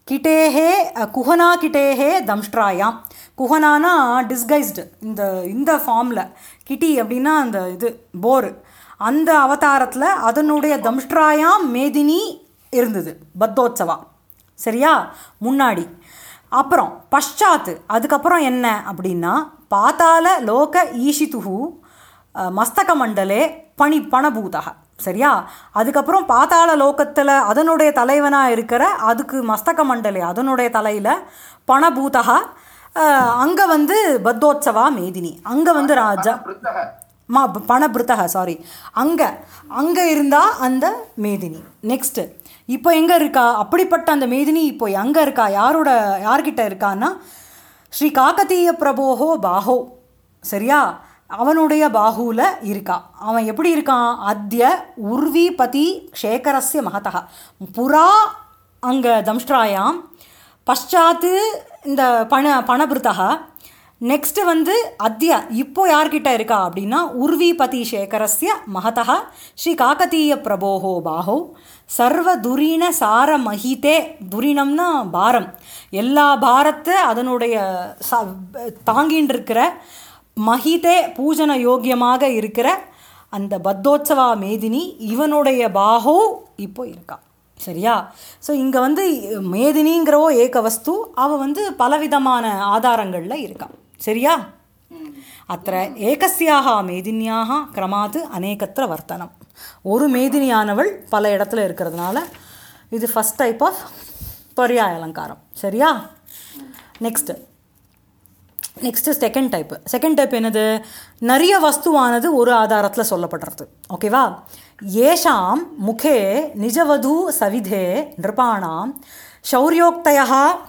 கிட்டேஹே அஹ், குஹனா கிட்டேஹே தம்ஷ்ட்ராயாம் குஹனானா டிஸ்கைஸ்டு இந்த இந்த ஃபார்மில் கிட்டி அப்படின்னா அந்த இது போர் அந்த அவதாரத்தில் அதனுடைய தம்ஷ்ட்ராயாம் மேதினி இருந்தது பத்தோத்சவா சரியா முன்னாடி அப்புறம் பஷாத்து அதுக்கப்புறம் என்ன அப்படின்னா பாதாள லோக ஈஷிதுஹு அஹ், மஸ்தக மண்டலே பணி பணபூதக சரியா அதுக்கப்புறம் பாதாள லோகத்தில் அதனுடைய தலைவனாக இருக்கிற அதுக்கு மஸ்தக மண்டலே அதனுடைய தலையில் பணபூதக அங்கே வந்து பத்தோத்சவா மேதினி அங்கே வந்து ராஜா பிருத்தக மா பணபிருத்தக சாரி அங்கே அங்கே இருந்தா அந்த மேதினி நெக்ஸ்ட்டு இப்போ எங்கே இருக்கா அப்படிப்பட்ட அந்த மேதினி இப்போ எங்கே இருக்கா யாரோட யார்கிட்ட இருக்கான்னா ஸ்ரீ காக்கதீய பிரபோஹோ பாஹோ சரியா அவனுடைய பாஹூல இருக்கா அவன் எப்படி இருக்கான் அத்ய உர்விபதி சேகரஸ்ய மகதக புறா அங்கே தம்ஷ்ட்ராயாம் பஷாத்து இந்த பண பணபிருத்தக நெக்ஸ்ட் வந்து அத்ய இப்போ யார்கிட்ட இருக்கா அப்படின்னா உர்விபதி சேகரஸ்ய மகதः ஸ்ரீ காக்கதீய பிரபோஹோ பாஹோ சர்வ துரின சார மகிதே துரினம்னா பாரம் எல்லா பாரத்தை அதனுடைய ச தாங்கின்னு இருக்கிற மகிதே பூஜன யோக்கியமாக இருக்கிற அந்த பத்தோத்சவா மேதினி இவனுடைய பாஹோ இப்போ இருக்கா சரியா ஸோ இங்கே வந்து மேதினிங்கிறவோ ஏக வஸ்து அவள் வந்து பலவிதமான ஆதாரங்களில் இருக்கா சரியா அத்த ஏகஸ்யாக மேதினியாக கிரமாத்து அநேகத்திர வர்த்தனம் ஒரு மேதினியானவள் பல இடத்துல இருக்கிறதுனால இது ஃபஸ்ட் டைப் ஆஃப் பர்யாய அலங்காரம் சரியா next next second type second type என்னது நிறைய வஸ்துவானது ஒரு ஆதாரத்தில் சொல்லப்படுறது ஓகேவா ஏஷாம் முகே நிஜவது சவிதே நிருபாணாம் சௌரியோக்தய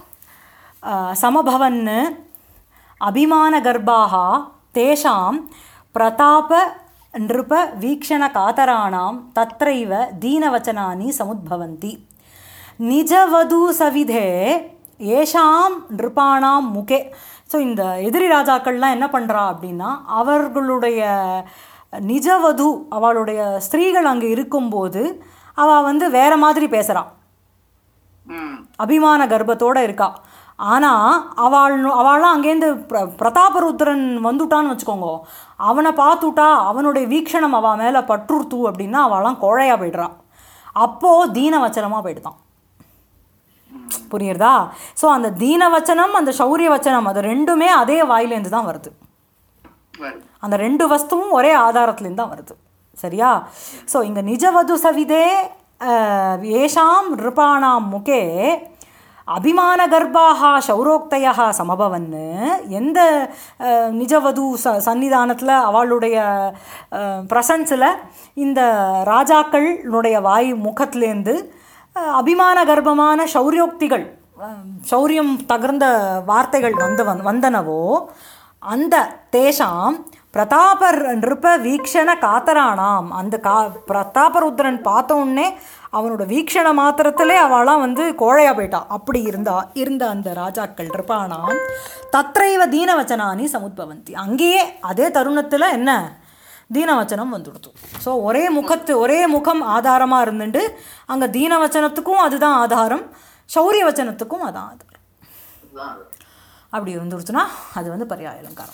சமபவன் அபிமானகர்ப்பாக தேஷாம் பிரதாப நிருப வீக்ஷண காதராணாம் தத்ரைவ தீனவச்சனானி சமுத்பவந்தி நிஜவது சவிதே ஏஷாம் நிருபாணாம் முகே ஸோ இந்த எதிரி ராஜாக்கள்லாம் என்ன பண்ணுறா அப்படின்னா அவர்களுடைய நிஜவது அவளுடைய ஸ்திரீகள் அங்கே இருக்கும்போது அவள் வந்து வேற மாதிரி பேசுகிறான் ம் அபிமான கர்ப்பத்தோடு இருக்கா ஆனால் அவள் அவள்லாம் அங்கேருந்து பிர பிரதாபருத்ரன் வந்துட்டான்னு வச்சுக்கோங்க அவனை பார்த்துட்டா அவனுடைய வீக்ஷணம் அவள் மேலே பற்றுறுத்து அப்படின்னா அவள்லாம் கோழையாக போய்ட்றா அப்போது தீனவச்சனமாக போயிடுதான் புரியுறதா ஸோ அந்த தீனவச்சனம் அந்த சௌரிய வச்சனம் அது ரெண்டுமே அதே வாயிலேருந்து தான் வருது வருது அந்த ரெண்டு வஸ்துவும் ஒரே ஆதாரத்துலேருந்து தான் வருது சரியா ஸோ இங்கே நிஜவது சவிதே அஹ், ஏஷாம் நிருபாணாம் முகே அபிமான கர்ப்பாக சௌரோக்தையா சமபவன்னு எந்த அஹ், நிஜவது ச சன்னிதானத்தில் அவளுடைய ப்ரசன்ஸில் இந்த ராஜாக்களுடைய வாய் முகத்துலேருந்து அஹ், அபிமான கர்ப்பமான சௌரியோக்திகள் அஹ், சௌரியம் தகர்ந்த வார்த்தைகள் வந்து வந் வந்தனவோ அந்த தேஷாம் பிரதாபர் நிருப வீக்ஷண காத்தரானாம் அந்த கா பிரதாபருத்ரன் பார்த்த உடனே அவனோட வீக்ஷண மாத்திரத்திலே அவளாம் வந்து கோழையா போயிட்டா அப்படி இருந்தா இருந்த அந்த ராஜாக்கள் நிருபானாம் தத்ரைவ தீனவச்சனானி சமுத்பவந்தி அங்கேயே அதே தருணத்தில் என்ன தீனவச்சனம் வந்துடுத்து ஸோ ஒரே முகத்து ஒரே முகம் ஆதாரமாக இருந்துட்டு அங்கே தீனவச்சனத்துக்கும் அதுதான் ஆதாரம் சௌரிய வச்சனத்துக்கும் அதான் ஆதாரம் அதுதான் அது. அப்படி இருந்துருச்சுன்னா அது வந்து பர்யாய அலங்காரம்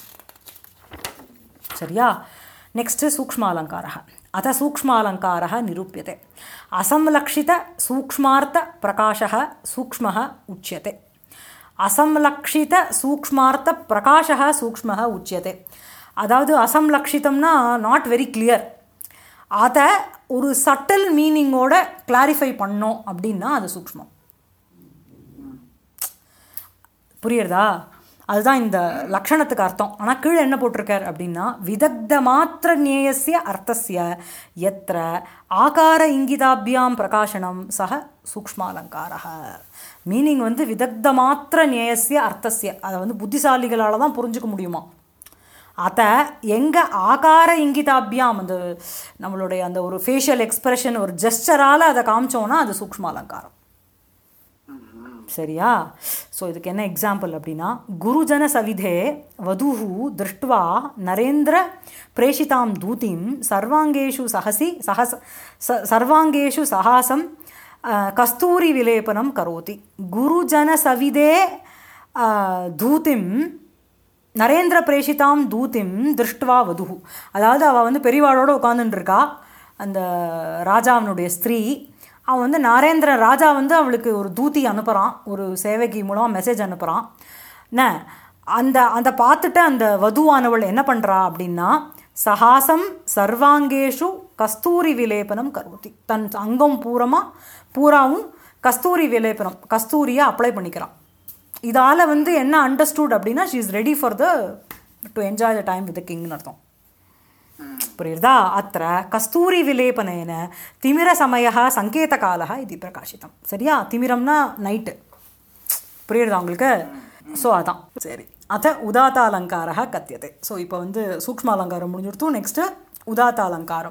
சரியா நெக்ஸ்ட்டு சூக்ஷ்மாலங்காரः अथ सूक्ष्मालङ्कारः निरूप्यते असंलक्षितसूक्ष्मार्थप्रकाशः सूक्ष्मः उच्यते असंलक्षितसूक्ष्मार्थप्रकाशः सूक्ष्मः उच्यते அதாவது அசம்லக்ஷிதம்னா நாட் வெரி கிளியர் அதை ஒரு சட்டில் மீனிங்கோட கிளாரிஃபை பண்ணோம் அப்படின்னா அது சூக்ஷ்மம் புரியுறதா அதுதான் இந்த லக்ஷணத்துக்கு அர்த்தம் ஆனால் கீழே என்ன போட்டிருக்கார் அப்படின்னா விதக்த மாத்திர நேயசிய அர்த்தசிய எத்திர ஆகார இங்கிதாபியாம் பிரகாசனம் சக சூக்ஷ்மாலங்காரக மீனிங் வந்து விதக்த மாத்திர நேயசிய அர்த்தசிய அதை வந்து புத்திசாலிகளால் தான் புரிஞ்சுக்க முடியுமா அதை எங்கே ஆகார இங்கிதாபியாம் அந்த நம்மளுடைய அந்த ஒரு ஃபேஷியல் எக்ஸ்பிரஷன் ஒரு ஜெஸ்டரால் அதை காமிச்சோன்னா அது சூக்ஷ்மாலங்காரம் சரியா ஸோ இதுக்கு என்ன எக்ஸாம்பிள் அப்படின்னா குருஜன சவிதே வதுஹு திருஷ்டுவா நரேந்திர பிரேஷிதாம் தூதிம் சர்வாங்கேஷு சஹசி சஹச ச சர்வாங்கேஷு சஹாசம் அஹ், கஸ்தூரி விலேபனம் கரோதி குருஜன சவிதே அஹ், தூதிம் நரேந்திர பிரேஷிதாம் தூதிம் திருஷ்டுவா வதுஹு அதாவது அவள் வந்து பெரியவாளோட உட்காந்துட்டு இருக்கா அந்த ராஜாவினுடைய ஸ்திரீ அவன் வந்து நரேந்திர ராஜா வந்து அவளுக்கு ஒரு தூதி அனுப்புகிறான் ஒரு சேவைக்கு மூலமாக மெசேஜ் அனுப்புகிறான் என்ன அந்த அந்த பார்த்துட்டு அந்த வதுவானவள் என்ன பண்ணுறா அப்படின்னா சஹாசம் சர்வாங்கேஷு கஸ்தூரி விலேபனம் கரோதி தன் அங்கம் பூரமாக பூராவும் கஸ்தூரி விலேபனம் கஸ்தூரியை அப்ளை பண்ணிக்கிறான் இதால் வந்து என்ன அண்டர்ஸ்டூட் அப்படின்னா she is ready for the to enjoy the time with கிங்னு அர்த்தம் புரியுறதா அத்த கஸ்தூரி விலேபனேன திமிர சமய சங்கேதகாலः இது பிரகாசித்தம் சரியா திமிரம்னா நைட்டு புரியுறதா உங்களுக்கு ஸோ அதான் சரி அத உதாத்த அலங்காரः கத்தியதே ஸோ இப்போ வந்து சூக்ஷ்ம அலங்காரம் முடிஞ்சுடுத்து நெக்ஸ்ட்டு உதாத்த அலங்காரம்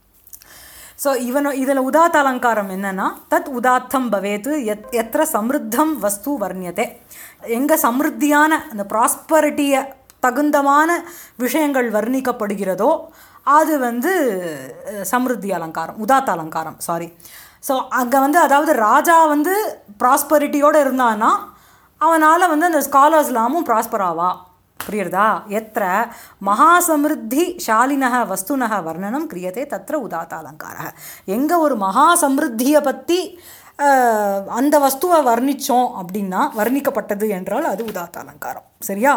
ஸோ இவன் இதில் உதாத்த அலங்காரம் என்னன்னா தத் உதாத்தம் பவேத்து எத் எத்திர சமிருத்தம் வஸ்து வர்ணியதே எங்கே சமிருத்தியான அந்த ப்ராஸ்பரிட்டியை தகுந்தமான விஷயங்கள் வர்ணிக்கப்படுகிறதோ அது வந்து அஹ், சமிருத்தி அலங்காரம் உதாத்த அலங்காரம் சாரி ஸோ அங்கே வந்து அதாவது ராஜா வந்து ப்ராஸ்பரிட்டியோடு இருந்தான்னா அவனால் வந்து அந்த ஸ்காலர்ஸ் எல்லாமும் ப்ராஸ்பர் ஆவா புரியுறதா எத்திர மகாசமிருத்தி ஷாலினக வஸ்துனக வர்ணனம் கிரியதே தத்திர உதாத்த அலங்காரः எங்கே ஒரு மகா சமிருத்தியை பற்றி அந்த வஸ்துவை வர்ணித்தோம் அப்படின்னா வர்ணிக்கப்பட்டது என்றால் அது உதாத்த அலங்காரம் சரியா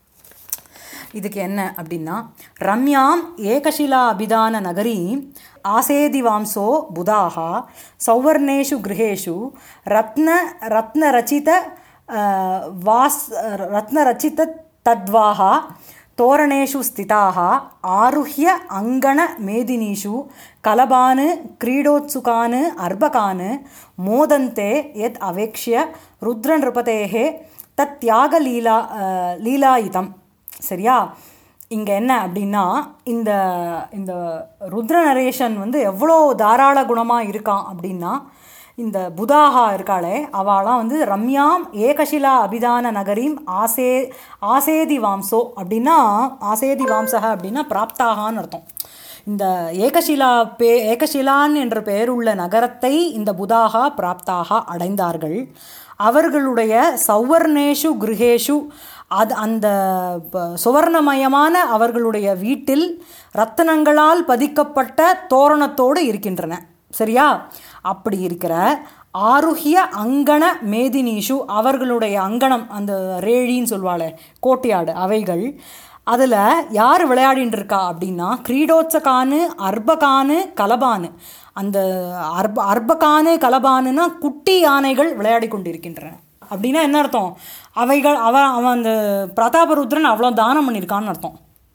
இதுக்கு என்ன அப்படின்னா ரம்யாம் ஏகசிலா அபிதான நகரி ஆசேதிவாம்சோ புதாக சௌவர்ணேஷு கிரகேஷு ரத்ன ரத்னரச்சித அஹ், வாஸ் ரத்னரச்சித தத்வாக தோரணேஷு ஸ்திதாக ஆருஹ்ய அங்கண மேதினீஷு கலபான் क्रीडोत्सुकान् अर्भकान् मोदन्ते यत् अवेक्ष्य रुद्रनृपतेः தத் தியாக லீலா அஹ், லீலாயுதம் சரியா இங்கே என்ன அப்படின்னா இந்த இந்த ருத்ர நரேஷன் வந்து எவ்வளோ தாராள குணமாக இருக்கான் அப்படின்னா இந்த புதாகா இருக்காளே அவளாம் வந்து ரம்யாம் ஏகசிலா அபிதான நகரீம் ஆசே ஆசேதி வாம்சோ அப்படின்னா ஆசேதி வாம்சக அப்படின்னா பிராப்தாகான்னு அர்த்தம் இந்த ஏகசிலா பே ஏகசிலான் என்ற பெயருள்ள நகரத்தை இந்த புதாகா பிராப்தாக அடைந்தார்கள் அவர்களுடைய சௌவர்ணேஷு கிருஹேஷு அது அந்த ப- சுவர்ணமயமான அவர்களுடைய வீட்டில் ரத்தனங்களால் பதிக்கப்பட்ட தோரணத்தோடு இருக்கின்றன சரியா அப்படி இருக்கிற ஆருஹ்ய அங்கண மேதினீஷு அவர்களுடைய அங்கணம் அந்த ரேழின்னு சொல்வாளே கோட்டையாடு அவைகள் அதில் யார் விளையாடின்னு இருக்கா அப்படின்னா கிரீடோத்சகானு அர்பகானு கலபானு அந்த அர்ப அர்பகானு கலபானுன்னா குட்டி யானைகள் விளையாடி கொண்டிருக்கின்றன அப்படின்னா என்ன அர்த்தம் அவைகள் அவன் அவன் அந்த பிரதாபருத்ரன் அவ்வளோ தானம் பண்ணியிருக்கான்னு அர்த்தம்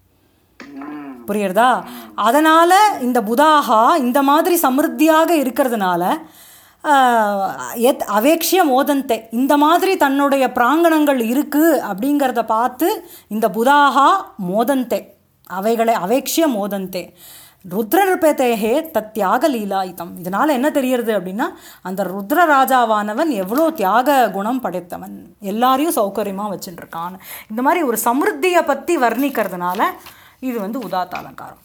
புரியுறதா அதனால் இந்த புதாகா இந்த மாதிரி சமிருத்தியாக இருக்கிறதுனால ஆஹ், எத் அவேக்ஷிய மோதந்தே இந்த மாதிரி தன்னுடைய பிராங்கணங்கள் இருக்குது அப்படிங்கிறத பார்த்து இந்த புதாகா மோதந்தே அவைகளை அவேக்ஷிய மோதந்தே ருத்ரநிருபேதேகே தத் தியாக லீலாயுதம் இதனால் என்ன தெரியறது அப்படின்னா அந்த ருத்ர ராஜாவானவன் எவ்வளோ தியாக குணம் படைத்தவன் எல்லாரையும் சௌகரியமாக வச்சுட்டு இருக்கான் இந்த மாதிரி ஒரு சமிருத்தியை பற்றி வர்ணிக்கிறதுனால இது வந்து உதாத்த அலங்காரம்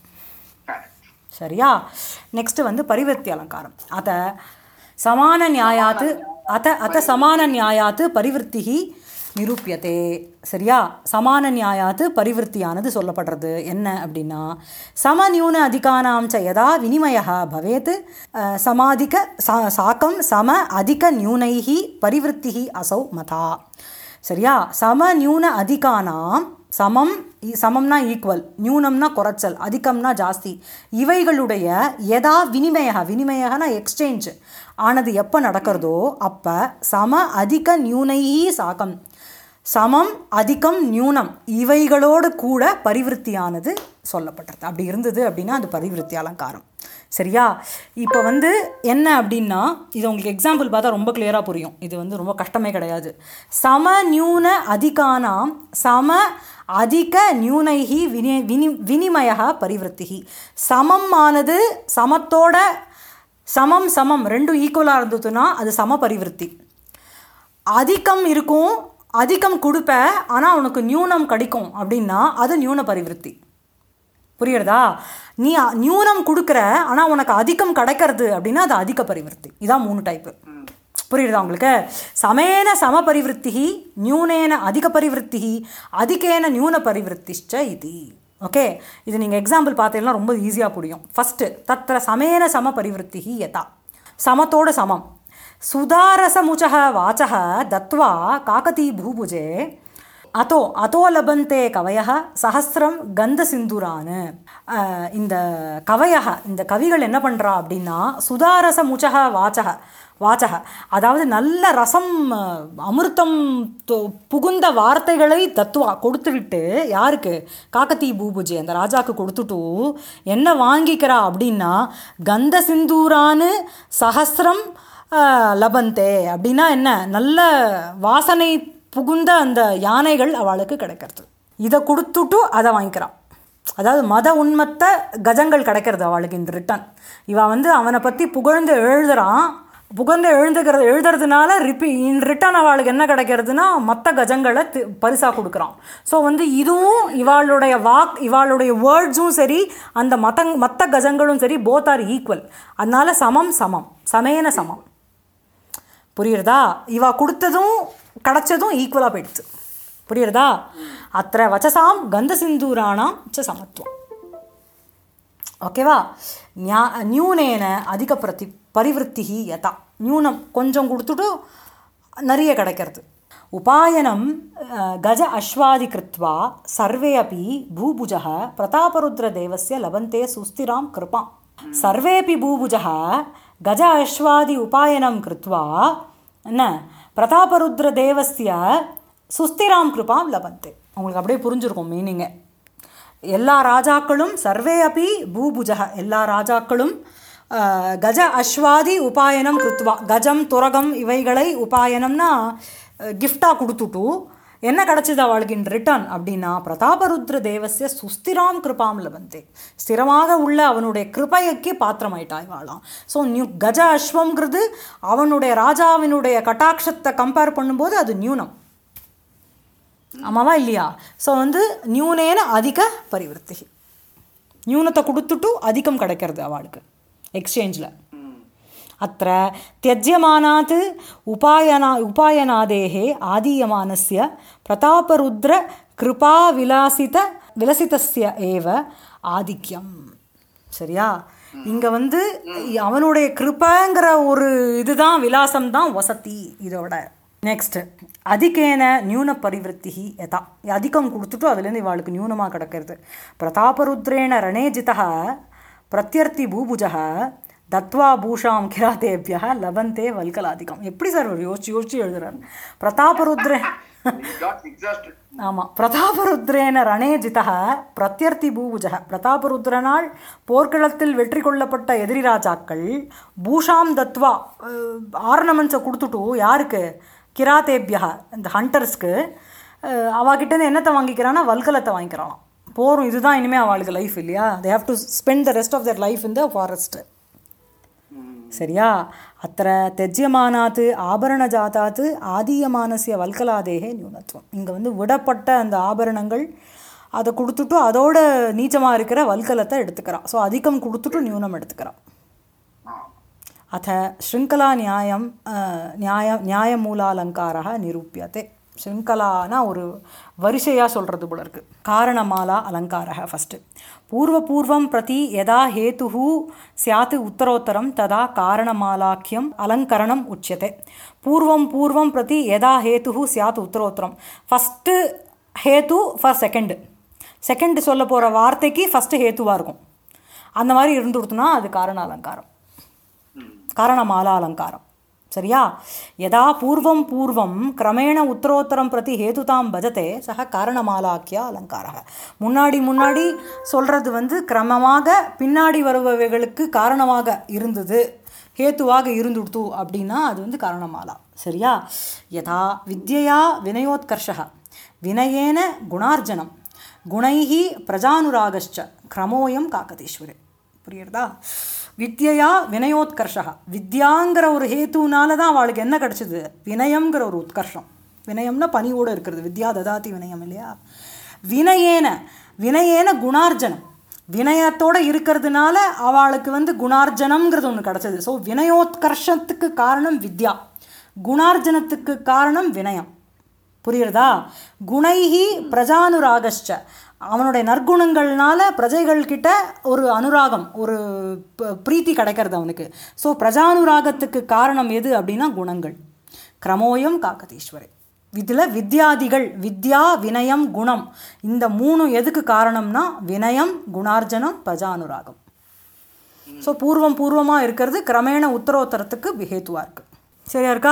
சரியா நெக்ஸ்ட் வந்து பரிவர்த்தி அலங்காரம் அத சமான நியாயாத்து அத அத சமான நியாயாத்து பரிவர்த்திகி நிரூபியதே சரியா சமான நியாயாத்து பரிவர்த்தியானது சொல்லப்படுறது என்ன அப்படின்னா சமநியூன அதிகானாம் ச யதா வினிமய பவேத் அஹ், சமாதிக சா சாக்கம் சம அதிக நியூனைஹி பரிவர்த்திஹி அசௌ மதா சரியா சம நியூன அதிகானாம் சமம் இ- சமம்னா ஈக்குவல் நியூனம்னா குறைச்சல் அதிகம்னா ஜாஸ்தி இவைகளுடைய எதா வினிமய வினிமயனா எக்ஸ்சேஞ்ச் ஆனது எப்போ நடக்கிறதோ அப்போ சம அதிக நியூனைஹி சாகம் சமம் அதிகம் நியூனம் இவைகளோடு கூட பரிவிருத்தியானது சொல்லப்பட்டிருக்கு அப்படி இருந்தது அப்படின்னா அது பரிவிருத்தி அலங்காரம் சரியா இப்போ வந்து என்ன அப்படின்னா இது உங்களுக்கு எக்ஸாம்பிள் பார்த்தா ரொம்ப கிளியராக புரியும் இது வந்து ரொம்ப கஷ்டமே கிடையாது சம நியூன அதிகானாம் சம அதிக நியூனைஹி வினி வினி வினிமய பரிவிருத்திகி சமம் ஆனது சமத்தோட சமம் சமம் ரெண்டும் ஈக்குவலாக இருந்ததுன்னா அது சம பரிவிருத்தி அதிகம் இருக்கும் அதிகம் கொடுப்ப ஆனால் உனக்கு நியூனம் கிடைக்கும் அப்படின்னா அது நியூன பரிவிருத்தி புரியுறதா நீ அ- நியூனம் கொடுக்குற ஆனால் உனக்கு அதிகம் கிடைக்கிறது அப்படின்னா அது அதிக பரிவர்த்தி இதான் மூணு டைப்பு புரியுதா உங்களுக்கு சமேன சம பரிவருத்தி நியூனேன அதிக பரிவருத்தி அதிகேன நியூன பரிவருத்திஷ்ச இது ஓகே இது நீங்கள் எக்ஸாம்பிள் பார்த்தீங்கன்னா ரொம்ப ஈஸியாக புரியும் ஃபஸ்ட்டு தத்திர சமேன சம பரிவருத்தி யதா சமத்தோட சமம் சுதாரசமுச்சः வாச்சः தத்வா காக்கதி பூபுஜே அதோ அதோ லபந்தே கவயः சஹஸ்ரம் கந்த சிந்துரான்னு அஹ், இந்த கவயக இந்த கவிகள் என்ன பண்ணுறா அப்படின்னா சுதாரச முச்சக வாச்சக வாச்சக அதாவது நல்ல ரசம் அஹ், அமிர்தம் தொ- புகுந்த வார்த்தைகளை தத்துவா கொடுத்துவிட்டு யாருக்கு காக்கத்தி பூபுஜி அந்த ராஜாக்கு கொடுத்துட்டு என்ன வாங்கிக்கிறா அப்படின்னா கந்த சிந்தூரான்னு சஹஸ்ரம் அஹ், லபந்தே அப்படின்னா என்ன நல்ல வாசனை புகுந்த அந்த யானைகள் அவளுக்கு கிடைக்கிறது இதை கொடுத்துட்டு அதை வாங்கிக்கிறான் அதாவது மத உண்மத்த கஜங்கள் கிடைக்கிறது அவளுக்கு இந்த ரிட்டன் இவ வந்து அவனை பற்றி புகழ்ந்து எழுதுறான் புகழ்ந்து எழுதுகிறது எழுதுறதுனால ரிப்பி இன் ரிட்டன் அவளுக்கு என்ன கிடைக்கிறதுனா மற்ற கஜங்களை தி- பரிசா கொடுக்குறான் ஸோ வந்து இதுவும் இவாளுடைய வாக் இவாளுடைய வேர்ட்ஸும் சரி அந்த மத மற்ற கஜங்களும் சரி போத் ஆர் ஈக்குவல் அதனால சமம் சமம் சமேன சமம் புரியுறதா இவா கொடுத்ததும் கிடைச்சதும் ஈக்குவலாக போயிடுது புரியுறதா அத்த வச்சசாம் கந்த சிந்தூராணாம் ச சமத்துவம் ஓகேவா ஞா நியூனேன அதிக பிரதி பரிவருத்தி யதா நியூனம் கொஞ்சம் கொடுத்துட்டு நிறைய கிடைக்கிறது உபாயனம் அஹ், கஜ அஸ்வாதி கிருத்வா சர்வே அப்பி பூபுஜः பிரதாபருத்ரதேவस्य லபந்தே சுஸ்திராம் கிருபாம் சர்வேபி பூபுஜः கஜ அஸ்வாதி உபாயனம் கிருத்வா என்ன பிரதாபருத்ரதேவस्य சுஸ்திராம் கிருபாம் லபந்தே உங்களுக்கு அப்படியே புரிஞ்சிருக்கும் மீனிங்கே எல்லா ராஜாக்களும் சர்வே அப்பி பூபுஜக எல்லா ராஜாக்களும் அஹ், கஜ அஸ்வாதி உபாயனம் கிருத்வா கஜம் துரகம் இவைகளை உபாயனம்னா கிஃப்டாக கொடுத்துட்டு என்ன கிடச்சிது அவளுக்கு இன் ரிட்டர்ன் அப்படின்னா பிரதாபருத்ர தேவசிய சுஸ்திராம் கிருபாம் லபந்தே ஸ்திரமாக உள்ள அவனுடைய கிருபைக்கு பாத்திரமாயிட்டா இவாளாம் ஸோ நியூ கஜ அஸ்வம்ங்கிறது அவனுடைய ராஜாவினுடைய கட்டாட்சத்தை கம்பேர் பண்ணும்போது அது நியூனம் ஆமாவா இல்லையா ஸோ வந்து நியூனேன அதிக பரிவர்த்தி நியூனத்தை கொடுத்துட்டு அதிகம் கிடைக்கிறது அவளுக்கு எக்ஸ்சேஞ்சில் அத்த தியஜ்யமானாத் உபாயனா உபாயனாதேः ஆதீயமானस्य பிரதாபருத்ர கிருபா விலாசித விலசிதஸ்ய ஏவ ஆதிக்கியம் சரியா இங்க வந்து அவனுடைய கிருபங்கிற ஒரு இதுதான் விலாசம் தான் வசதி இதோட நெக்ஸ்ட் அதிகேன நியூன பரிவருத்தி யதா அதிகம் கொடுத்துட்டு அதுலேருந்து இவாளுக்கு நியூனமாக கிடக்கிறது பிரதாபருத்ரேண ரணேஜிதः பிரத்யர்த்தி பூபுஜः தத்வா பூஷாம் கிராதேபியா லபந்தே வல்கலாதிகம் எப்படி சார் அவர் யோசிச்சு யோசிச்சு எழுதுறாரு பிரதாபருத்ர got exhausted. ஆமாம் பிரதாபருத்ரேன ரணேஜிதா பிரத்யர்த்தி பூபுஜக பிரதாபருத்ரனால் போர்க்களத்தில் வெற்றி கொள்ளப்பட்ட எதிரி ராஜாக்கள் பூஷாம் தத்வா ஆர்னமெண்ட்ஸை கொடுத்துட்டு யாருக்கு கிராதேபியா இந்த ஹண்டர்ஸ்க்கு அவகிட்டேருந்து என்னத்தை வாங்கிக்கிறான்னா வல்கலத்தை வாங்கிக்கிறானாம் போரும் இதுதான் இனிமேல் அவளுக்கு லைஃப் இல்லையா they have to spend the rest of their life in the forest சரியா அத்த தெஜ்யமானாத்து ஆபரணஜாத்தாத்து ஆதீயமானசிய வல்கலாதேகே நியூனத்துவம் இங்கே வந்து விடப்பட்ட அந்த ஆபரணங்கள் அதை கொடுத்துட்டு அதோட நீச்சமாக இருக்கிற வல்கலத்தை எடுத்துக்கிறான் ஸோ அதிகம் கொடுத்துட்டு நியூனம் எடுத்துக்கிறான் அத்த ஸ்ருங்கலா நியாயம் அஹ், நியாய நியாயமூலாலங்காரா நிரூபியத்தை ஸ்ருங்கலானா ஒரு வரிசையாக சொல்கிறது போல இருக்கு காரணமாலா அலங்காரः ஃபஸ்ட்டு பூர்வபூர்வம் பிரதி யதா ஹேதுः ஸ்யாத் உத்தரோத்தரம் ததா காரணமாலாக்கியம் அலங்கரணம் உச்சியते பூர்வம் பூர்வம் பிரதி யதா ஹேதுः ஸ்யாத் உத்தரோத்தரம் ஃபஸ்ட்டு ஹேது ஃபார் செகண்டு செகண்ட் சொல்ல போகிற வார்த்தைக்கு ஃபஸ்ட்டு ஹேத்துவாக இருக்கும் அந்த மாதிரி இருந்து கொடுத்தோன்னா அது காரண அலங்காரம் காரணமாலா அலங்காரம் சரியா யதா பூர்வம் பூர்வம் கிரமேண உத்தரோத்தரம் பிரதி ஹேதுதாம் பஜதே சக காரணமாலாக்கியா அலங்காரக முன்னாடி முன்னாடி சொல்கிறது வந்து கிரமமாக பின்னாடி வருபவைகளுக்கு காரணமாக இருந்தது ஹேத்துவாக இருந்துடுத்து அப்படின்னா அது வந்து காரணமாலா சரியா யதா வித்யயா வினயோத்கர்ஷः வினயேன குணார்ஜனம் குணைஹி பிரஜானுராகश्च கிரமோயம் காக்கதீஸ்வரே புரியுறதா வித்யா வினயோத்கர்ஷா வித்யாங்கிற ஒரு ஹேத்துனால தான் அவளுக்கு என்ன கிடச்சிது வினயம்ங்கிற ஒரு உத்கர்ஷம் வினயம்னா பணியோடு இருக்கிறது வித்யா ததாதி வினயம் இல்லையா வினயேன வினயேன குணார்ஜனம் வினயத்தோடு இருக்கிறதுனால அவளுக்கு வந்து குணார்ஜனம்ங்கிறது ஒன்று கிடச்சது ஸோ வினயோத்கர்ஷத்துக்கு காரணம் வித்யா குணார்ஜனத்துக்கு காரணம் வினயம் புரியுறதா குணைஹி பிரஜானுராகஷ்ட அவனுடைய நற்குணங்கள்னால பிரஜைகள்கிட்ட ஒரு அனுராகம் ஒரு ப- பிரீத்தி கிடைக்கிறது அவனுக்கு ஸோ பிரஜானுராகத்துக்கு காரணம் எது அப்படின்னா குணங்கள் கிரமோயம் காக்கதீஸ்வரை இதில் வித்யாதிகள் வித்யா வினயம் குணம் இந்த மூணு எதுக்கு காரணம்னா வினயம் குணார்ஜனம் பிரஜானுராகம் ஸோ பூர்வம் பூர்வமாக இருக்கிறது கிரமேண உத்தரோத்தரத்துக்கு ஹேத்துவாக இருக்குது சரியா இருக்கா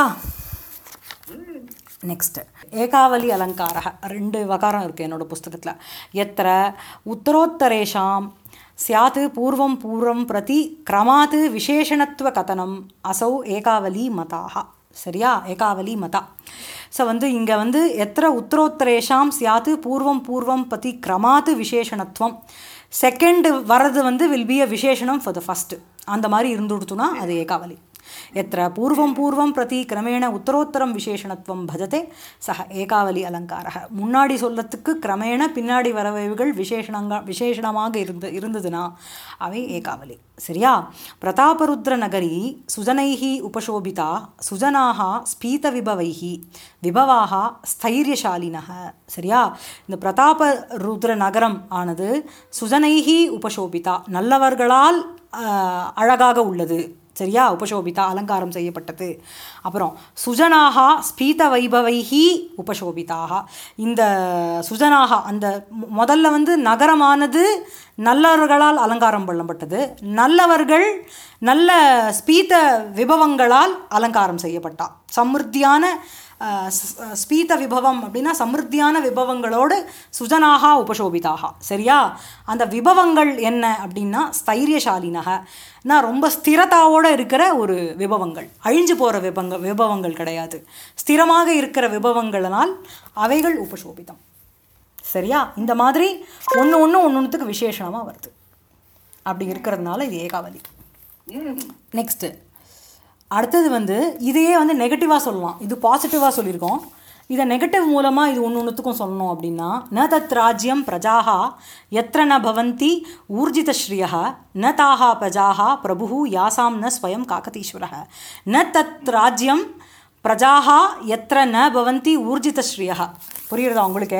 நெக்ஸ்ட் ஏகாவலி அலங்கார ரெண்டு வகாரம் இருக்குது என்னோட புஸ்தகத்தில் எத்திர உத்தரோத்தரேஷாம் சியாத் பூர்வம் பூர்வம் பிரதி கிரமாத் விசேஷணத்துவ கதனம் அசௌ ஏகாவலி மதாக சரியா ஏகாவலி மதா ஸோ வந்து இங்கே வந்து எத்திர உத்தரோத்தரேஷாம் சியாத் பூர்வம் பூர்வம் பிரதி கிரமாத் விசேஷணத்துவம் செகண்ட் வர்றது வந்து வில் பி அ விசேஷணம் ஃபார் த ஃபஸ்ட்டு அந்த மாதிரி இருந்துடுத்துனா அது ஏகாவலி எத்திர பூர்வம் பூர்வம் பிரதி கிரமேண உத்தரோத்தரம் விசேஷணத்துவம் பஜதே சக ஏகாவலி அலங்கார முன்னாடி சொல்லத்துக்கு கிரமேண பின்னாடி வரவைகள் விசேஷணங்க விசேஷணமாக இருந்து இருந்ததுன்னா அவை ஏகாவலி சரியா பிரதாபருத்ர நகரி சுஜனைஹி உபசோபிதா சுஜனாக ஸ்பீத விபவைஹி விபவாக ஸ்தைரியசாலினக சரியா இந்த பிரதாப ருத்ர நகரம் ஆனது சுஜனைஹி உபசோபிதா நல்லவர்களால் ஆஹ், அழகாக உள்ளது சரியா உபசோபிதா அலங்காரம் செய்யப்பட்டது அப்புறம் சுஜனாகா ஸ்பீத வைபவைஹி உபசோபிதாக இந்த சுஜனாகா அந்த மு- முதல்ல வந்து நகரமானது நல்லவர்களால் அலங்காரம் பண்ணப்பட்டது நல்லவர்கள் நல்ல ஸ்பீத விபவங்களால் அலங்காரம் செய்யப்பட்டா சமிருத்தியான அஹ், ஸ்- அஹ், ஸ்பீத விபவம் அப்படின்னா சமிருத்தியான விபவங்களோடு சுஜனாகா உபசோபிதாக சரியா அந்த விபவங்கள் என்ன அப்படின்னா ஸ்தைரியசாலினக நான் ரொம்ப ஸ்திரதாவோடு இருக்கிற ஒரு விபவங்கள் அழிஞ்சு போகிற விபங்க விபவங்கள் கிடையாது ஸ்திரமாக இருக்கிற விபவங்களினால் அவைகள் உபசோபிதம் சரியா இந்த மாதிரி ஒன்று ஒன்று ஒன்று ஒன்றுத்துக்கு விசேஷமாக வருது அப்படி இருக்கிறதுனால இது ஏகாவலி நெக்ஸ்ட்டு அடுத்தது வந்து இதையே வந்து நெகட்டிவாக சொல்லலாம் இது பாசிட்டிவாக சொல்லியிருக்கோம் இதை நெகட்டிவ் மூலமாக இது ஒன்று ஒன்றுத்துக்கும் சொல்லணும் அப்படின்னா ந தத் ராஜ்யம் பிரஜாக எத்திர ந பவந்தி ஊர்ஜிதஸ்ரீய ந தாஹா பிரஜாக பிரபு யாசாம் ந ஸ்வயம் காக்கதீஸ்வர ந தத் ராஜ்யம் பிரஜாக எத்திர ந பவந்தி ஊர்ஜிதஸ்ரீய புரியுறதா உங்களுக்கு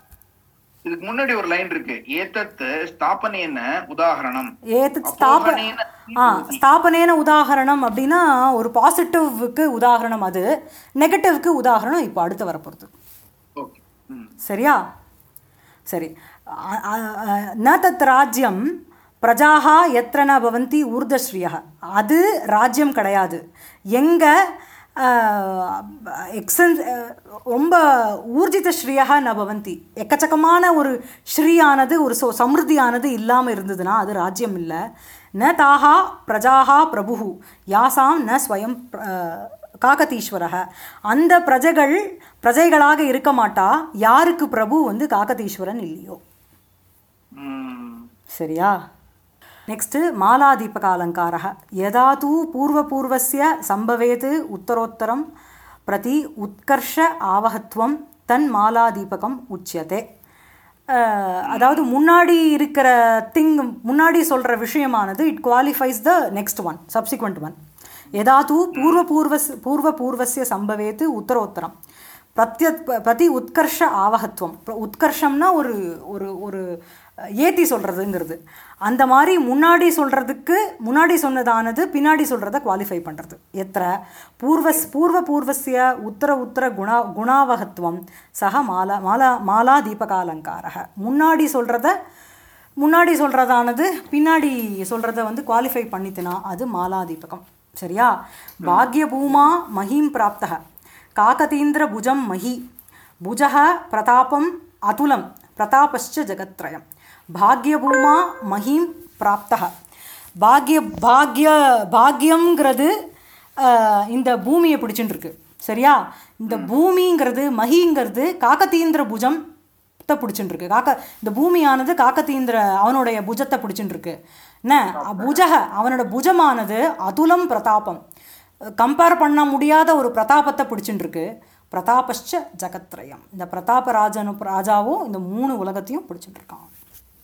இதுக்கு முன்னாடி ஒரு லைன் இருக்கு ஏத்தத் ஸ்தாபனேன உதாகரணம் ஏதத் ஸ்தாப அப்போகனேன ஆ ஸ்தாபனேன உதாகரணம் அப்படின்னா ஒரு பாசிட்டிவ்க்கு உதாகரணம் அது நெகட்டிவ்க்கு உதாகரணம் இப்போ அடுத்து வரப்போகிறது ஓகே ம் சரியா சரி அ- அ- அ- ந தத் ராஜ்யம் பிரஜாக எத்திர ந பவந்தி ஊர்தஸ்ரீய அது ராஜ்யம் கிடையாது எங்கே எக்ஸன் ரொம்ப ஊர்ஜித ஸ்ரீயாக ந பவந்தி எக்கச்சக்கமான ஒரு ஸ்ரீயானது ஒரு சோ சமிருத்தியானது இல்லாமல் இருந்ததுன்னா அது ராஜ்யம் இல்லை ந தாஹா பிரஜாகா பிரபு யாசாம் ந ஸ்வயம் பிர- அஹ், காகதீஸ்வரக அந்த பிரஜைகள் பிரஜைகளாக இருக்க மாட்டா யாருக்கு பிரபு வந்து காகதீஸ்வரன் இல்லையோ ம் சரியா நெக்ஸ்ட்டு மாலாதீபக அலங்காரः यदा तु पूर्वपूर्वस्य सम्भवेत् उत्तरोत्तरं प्रति उत्कर्ष आवहत्वं தன் மாலாதீபகம் உச்சியதே அஹ், அதாவது முன்னாடி இருக்கிற திங் முன்னாடி சொல்கிற விஷயமானது it qualifies the next one subsequent one यदा तु पूर्वपूर्वस् पूर्वपूर्वस्य सम्भवेत् उत्तरोत्तरं பிரத்யத் பிரதி உத்கர்ஷ ஆவகத்துவம் இப்ப உத்கர்ஷம்னா ஒரு ஒரு ஒரு ஏத்தி சொல்கிறதுங்கிறது அந்த மாதிரி முன்னாடி சொல்கிறதுக்கு முன்னாடி சொன்னதானது பின்னாடி சொல்கிறத குவாலிஃபை பண்ணுறது எத்திர பூர்வஸ் பூர்வ பூர்வசிய உத்தர உத்தர குணா குணாவகத்துவம் சக மாலா மாலா மாலா தீபகாலங்காரக முன்னாடி சொல்கிறத முன்னாடி சொல்கிறதானது பின்னாடி சொல்கிறத வந்து குவாலிஃபை பண்ணித்துனா அது மாலாதீபகம் சரியா பாக்யபூமா மஹீம் பிராப்தः காகதீந்திர புஜம் மஹி புஜः பிரதாபம் அதுலம் பிரதாபश्च ஜகத்ரயம் பாக்யபூமா மஹீம் பிராப்தः பாக்ய பாக்ய பாக்யங்கிறது ஆஹ், இந்த பூமியை பிடிச்சுட்டு இருக்கு சரியா இந்த பூமிங்கிறது மஹிங்கிறது காக்கத்தீந்திர புஜம் புஜத்தை பிடிச்சுட்டு இருக்கு காக்க இந்த பூமியானது காக்கத்தீந்திர அவனுடைய புஜத்தை பிடிச்சுட்டு இருக்கு என்ன புஜக அவனோட புஜமானது அதுலம் பிரதாபம் கம்பேர் பண்ண முடியாத ஒரு பிரதாபத்தை பிடிச்சுட்டு இருக்கு பிரதாபஷ்ச ஜகத்ரயம் இந்த பிரதாப ராஜனு ராஜாவும் இந்த மூணு உலகத்தையும் பிடிச்சிட்டு இருக்கான்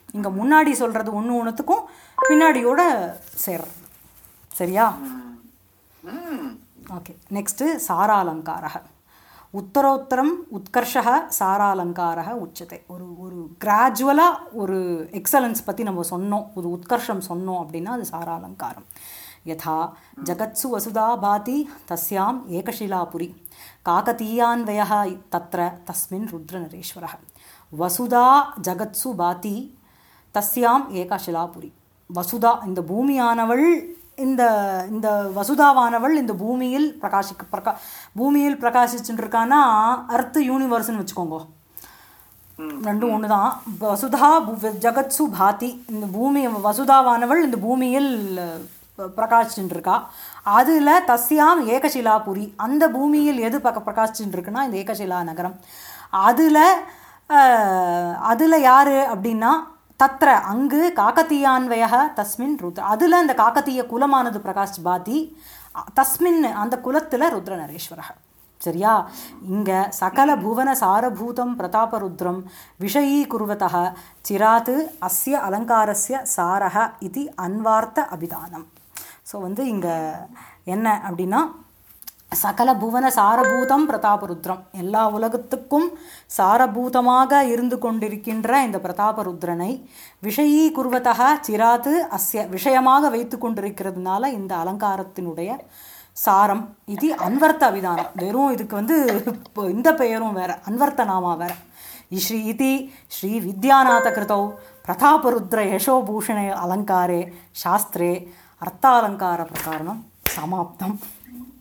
இங்கே முன்னாடி சொல்கிறது ஒன்று ஒன்றுத்துக்கும் பின்னாடியோட சேர்றது சரியா ம் ஓகே நெக்ஸ்ட்டு சாராலங்காரः உத்தரோத்தரம் உத்கர்ஷः சாராலங்காரः உச்சத்தை ஒரு ஒரு கிராஜுவலாக ஒரு எக்ஸலன்ஸ் பற்றி நம்ம சொன்னோம் ஒரு உத்கர்ஷம் சொன்னோம் அப்படின்னா அது சாராலங்காரம் யதா ஜகத்சு வசுதா பாதி தஸ்யாம் ஏகशिलापुरी காகதீயான்வயः தத்ர தஸ்மின் ருத்ரநரேஸ்வரः வசுதா ஜகத்சு பாதி தஸ்யாம் ஏகாशिलापुरी வசுதா இந்த பூமியானவள் இந்த இந்த வசுதாவானவள் இந்த பூமியில் பிரகாசிக்க பிரகா பூமியில் பிரகாசிச்சுட்டு இருக்கான்னா அர்த்து யூனிவர்ஸ்னு வச்சுக்கோங்க ரெண்டும் ஒன்று தான் வசுதா பு- ஜகத்சு பாதி இந்த பூமி வசுதாவானவள் இந்த பூமியில் ப- பிரகாசிச்சுட்டு இருக்கா அதில் தஸ்யாம் ஏகசிலாபுரி அந்த பூமியில் எது பக்க பிரகாசிச்சுட்டு இருக்குன்னா இந்த ஏகசிலா நகரம் அதில் அதில் யார் அப்படின்னா தத்ர அங்கு காக்கத்தீயான்வய தஸ்மின் ருத்ர அதில் அந்த காக்கத்தீய குலமானது பிரகாஷ் பாதி அ- தஸ்மின் அந்த குலத்தில் ருத்ர நரேஸ்வரः சரியா இங்க சகல புவன சாரபூதம் பிரதாபருத்ரம் விஷயீகுர்வதः சிராத் அஸ்ய அலங்காரஸ்ய சாரः இது அன்வார்த்த அபிதானம் ஸோ வந்து இங்க என்ன அப்படின்னா சகல புவன சாரபூதம் பிரதாபருத்ரம் எல்லா உலகத்துக்கும் சாரபூதமாக இருந்து கொண்டிருக்கின்ற இந்த பிரதாபருத்ரனை விஷயீ குர்வதா சிராத்து அஸ்ய விஷயமாக வைத்து கொண்டிருக்கிறதுனால இந்த அலங்காரத்தினுடைய சாரம் இது அன்வர்த்த அபிதானம் வெறும் இதுக்கு வந்து இப்போ இந்த பெயரும் வேற அன்வர்த்த நாமா வேற ஸ்ரீ இதி ஸ்ரீ வித்யாநாத கிருதௌ பிரதாபருத்ர யசோபூஷண அலங்காரே சாஸ்திரே அர்த்தாலங்கார பிரகாரணம் சமாப்தம்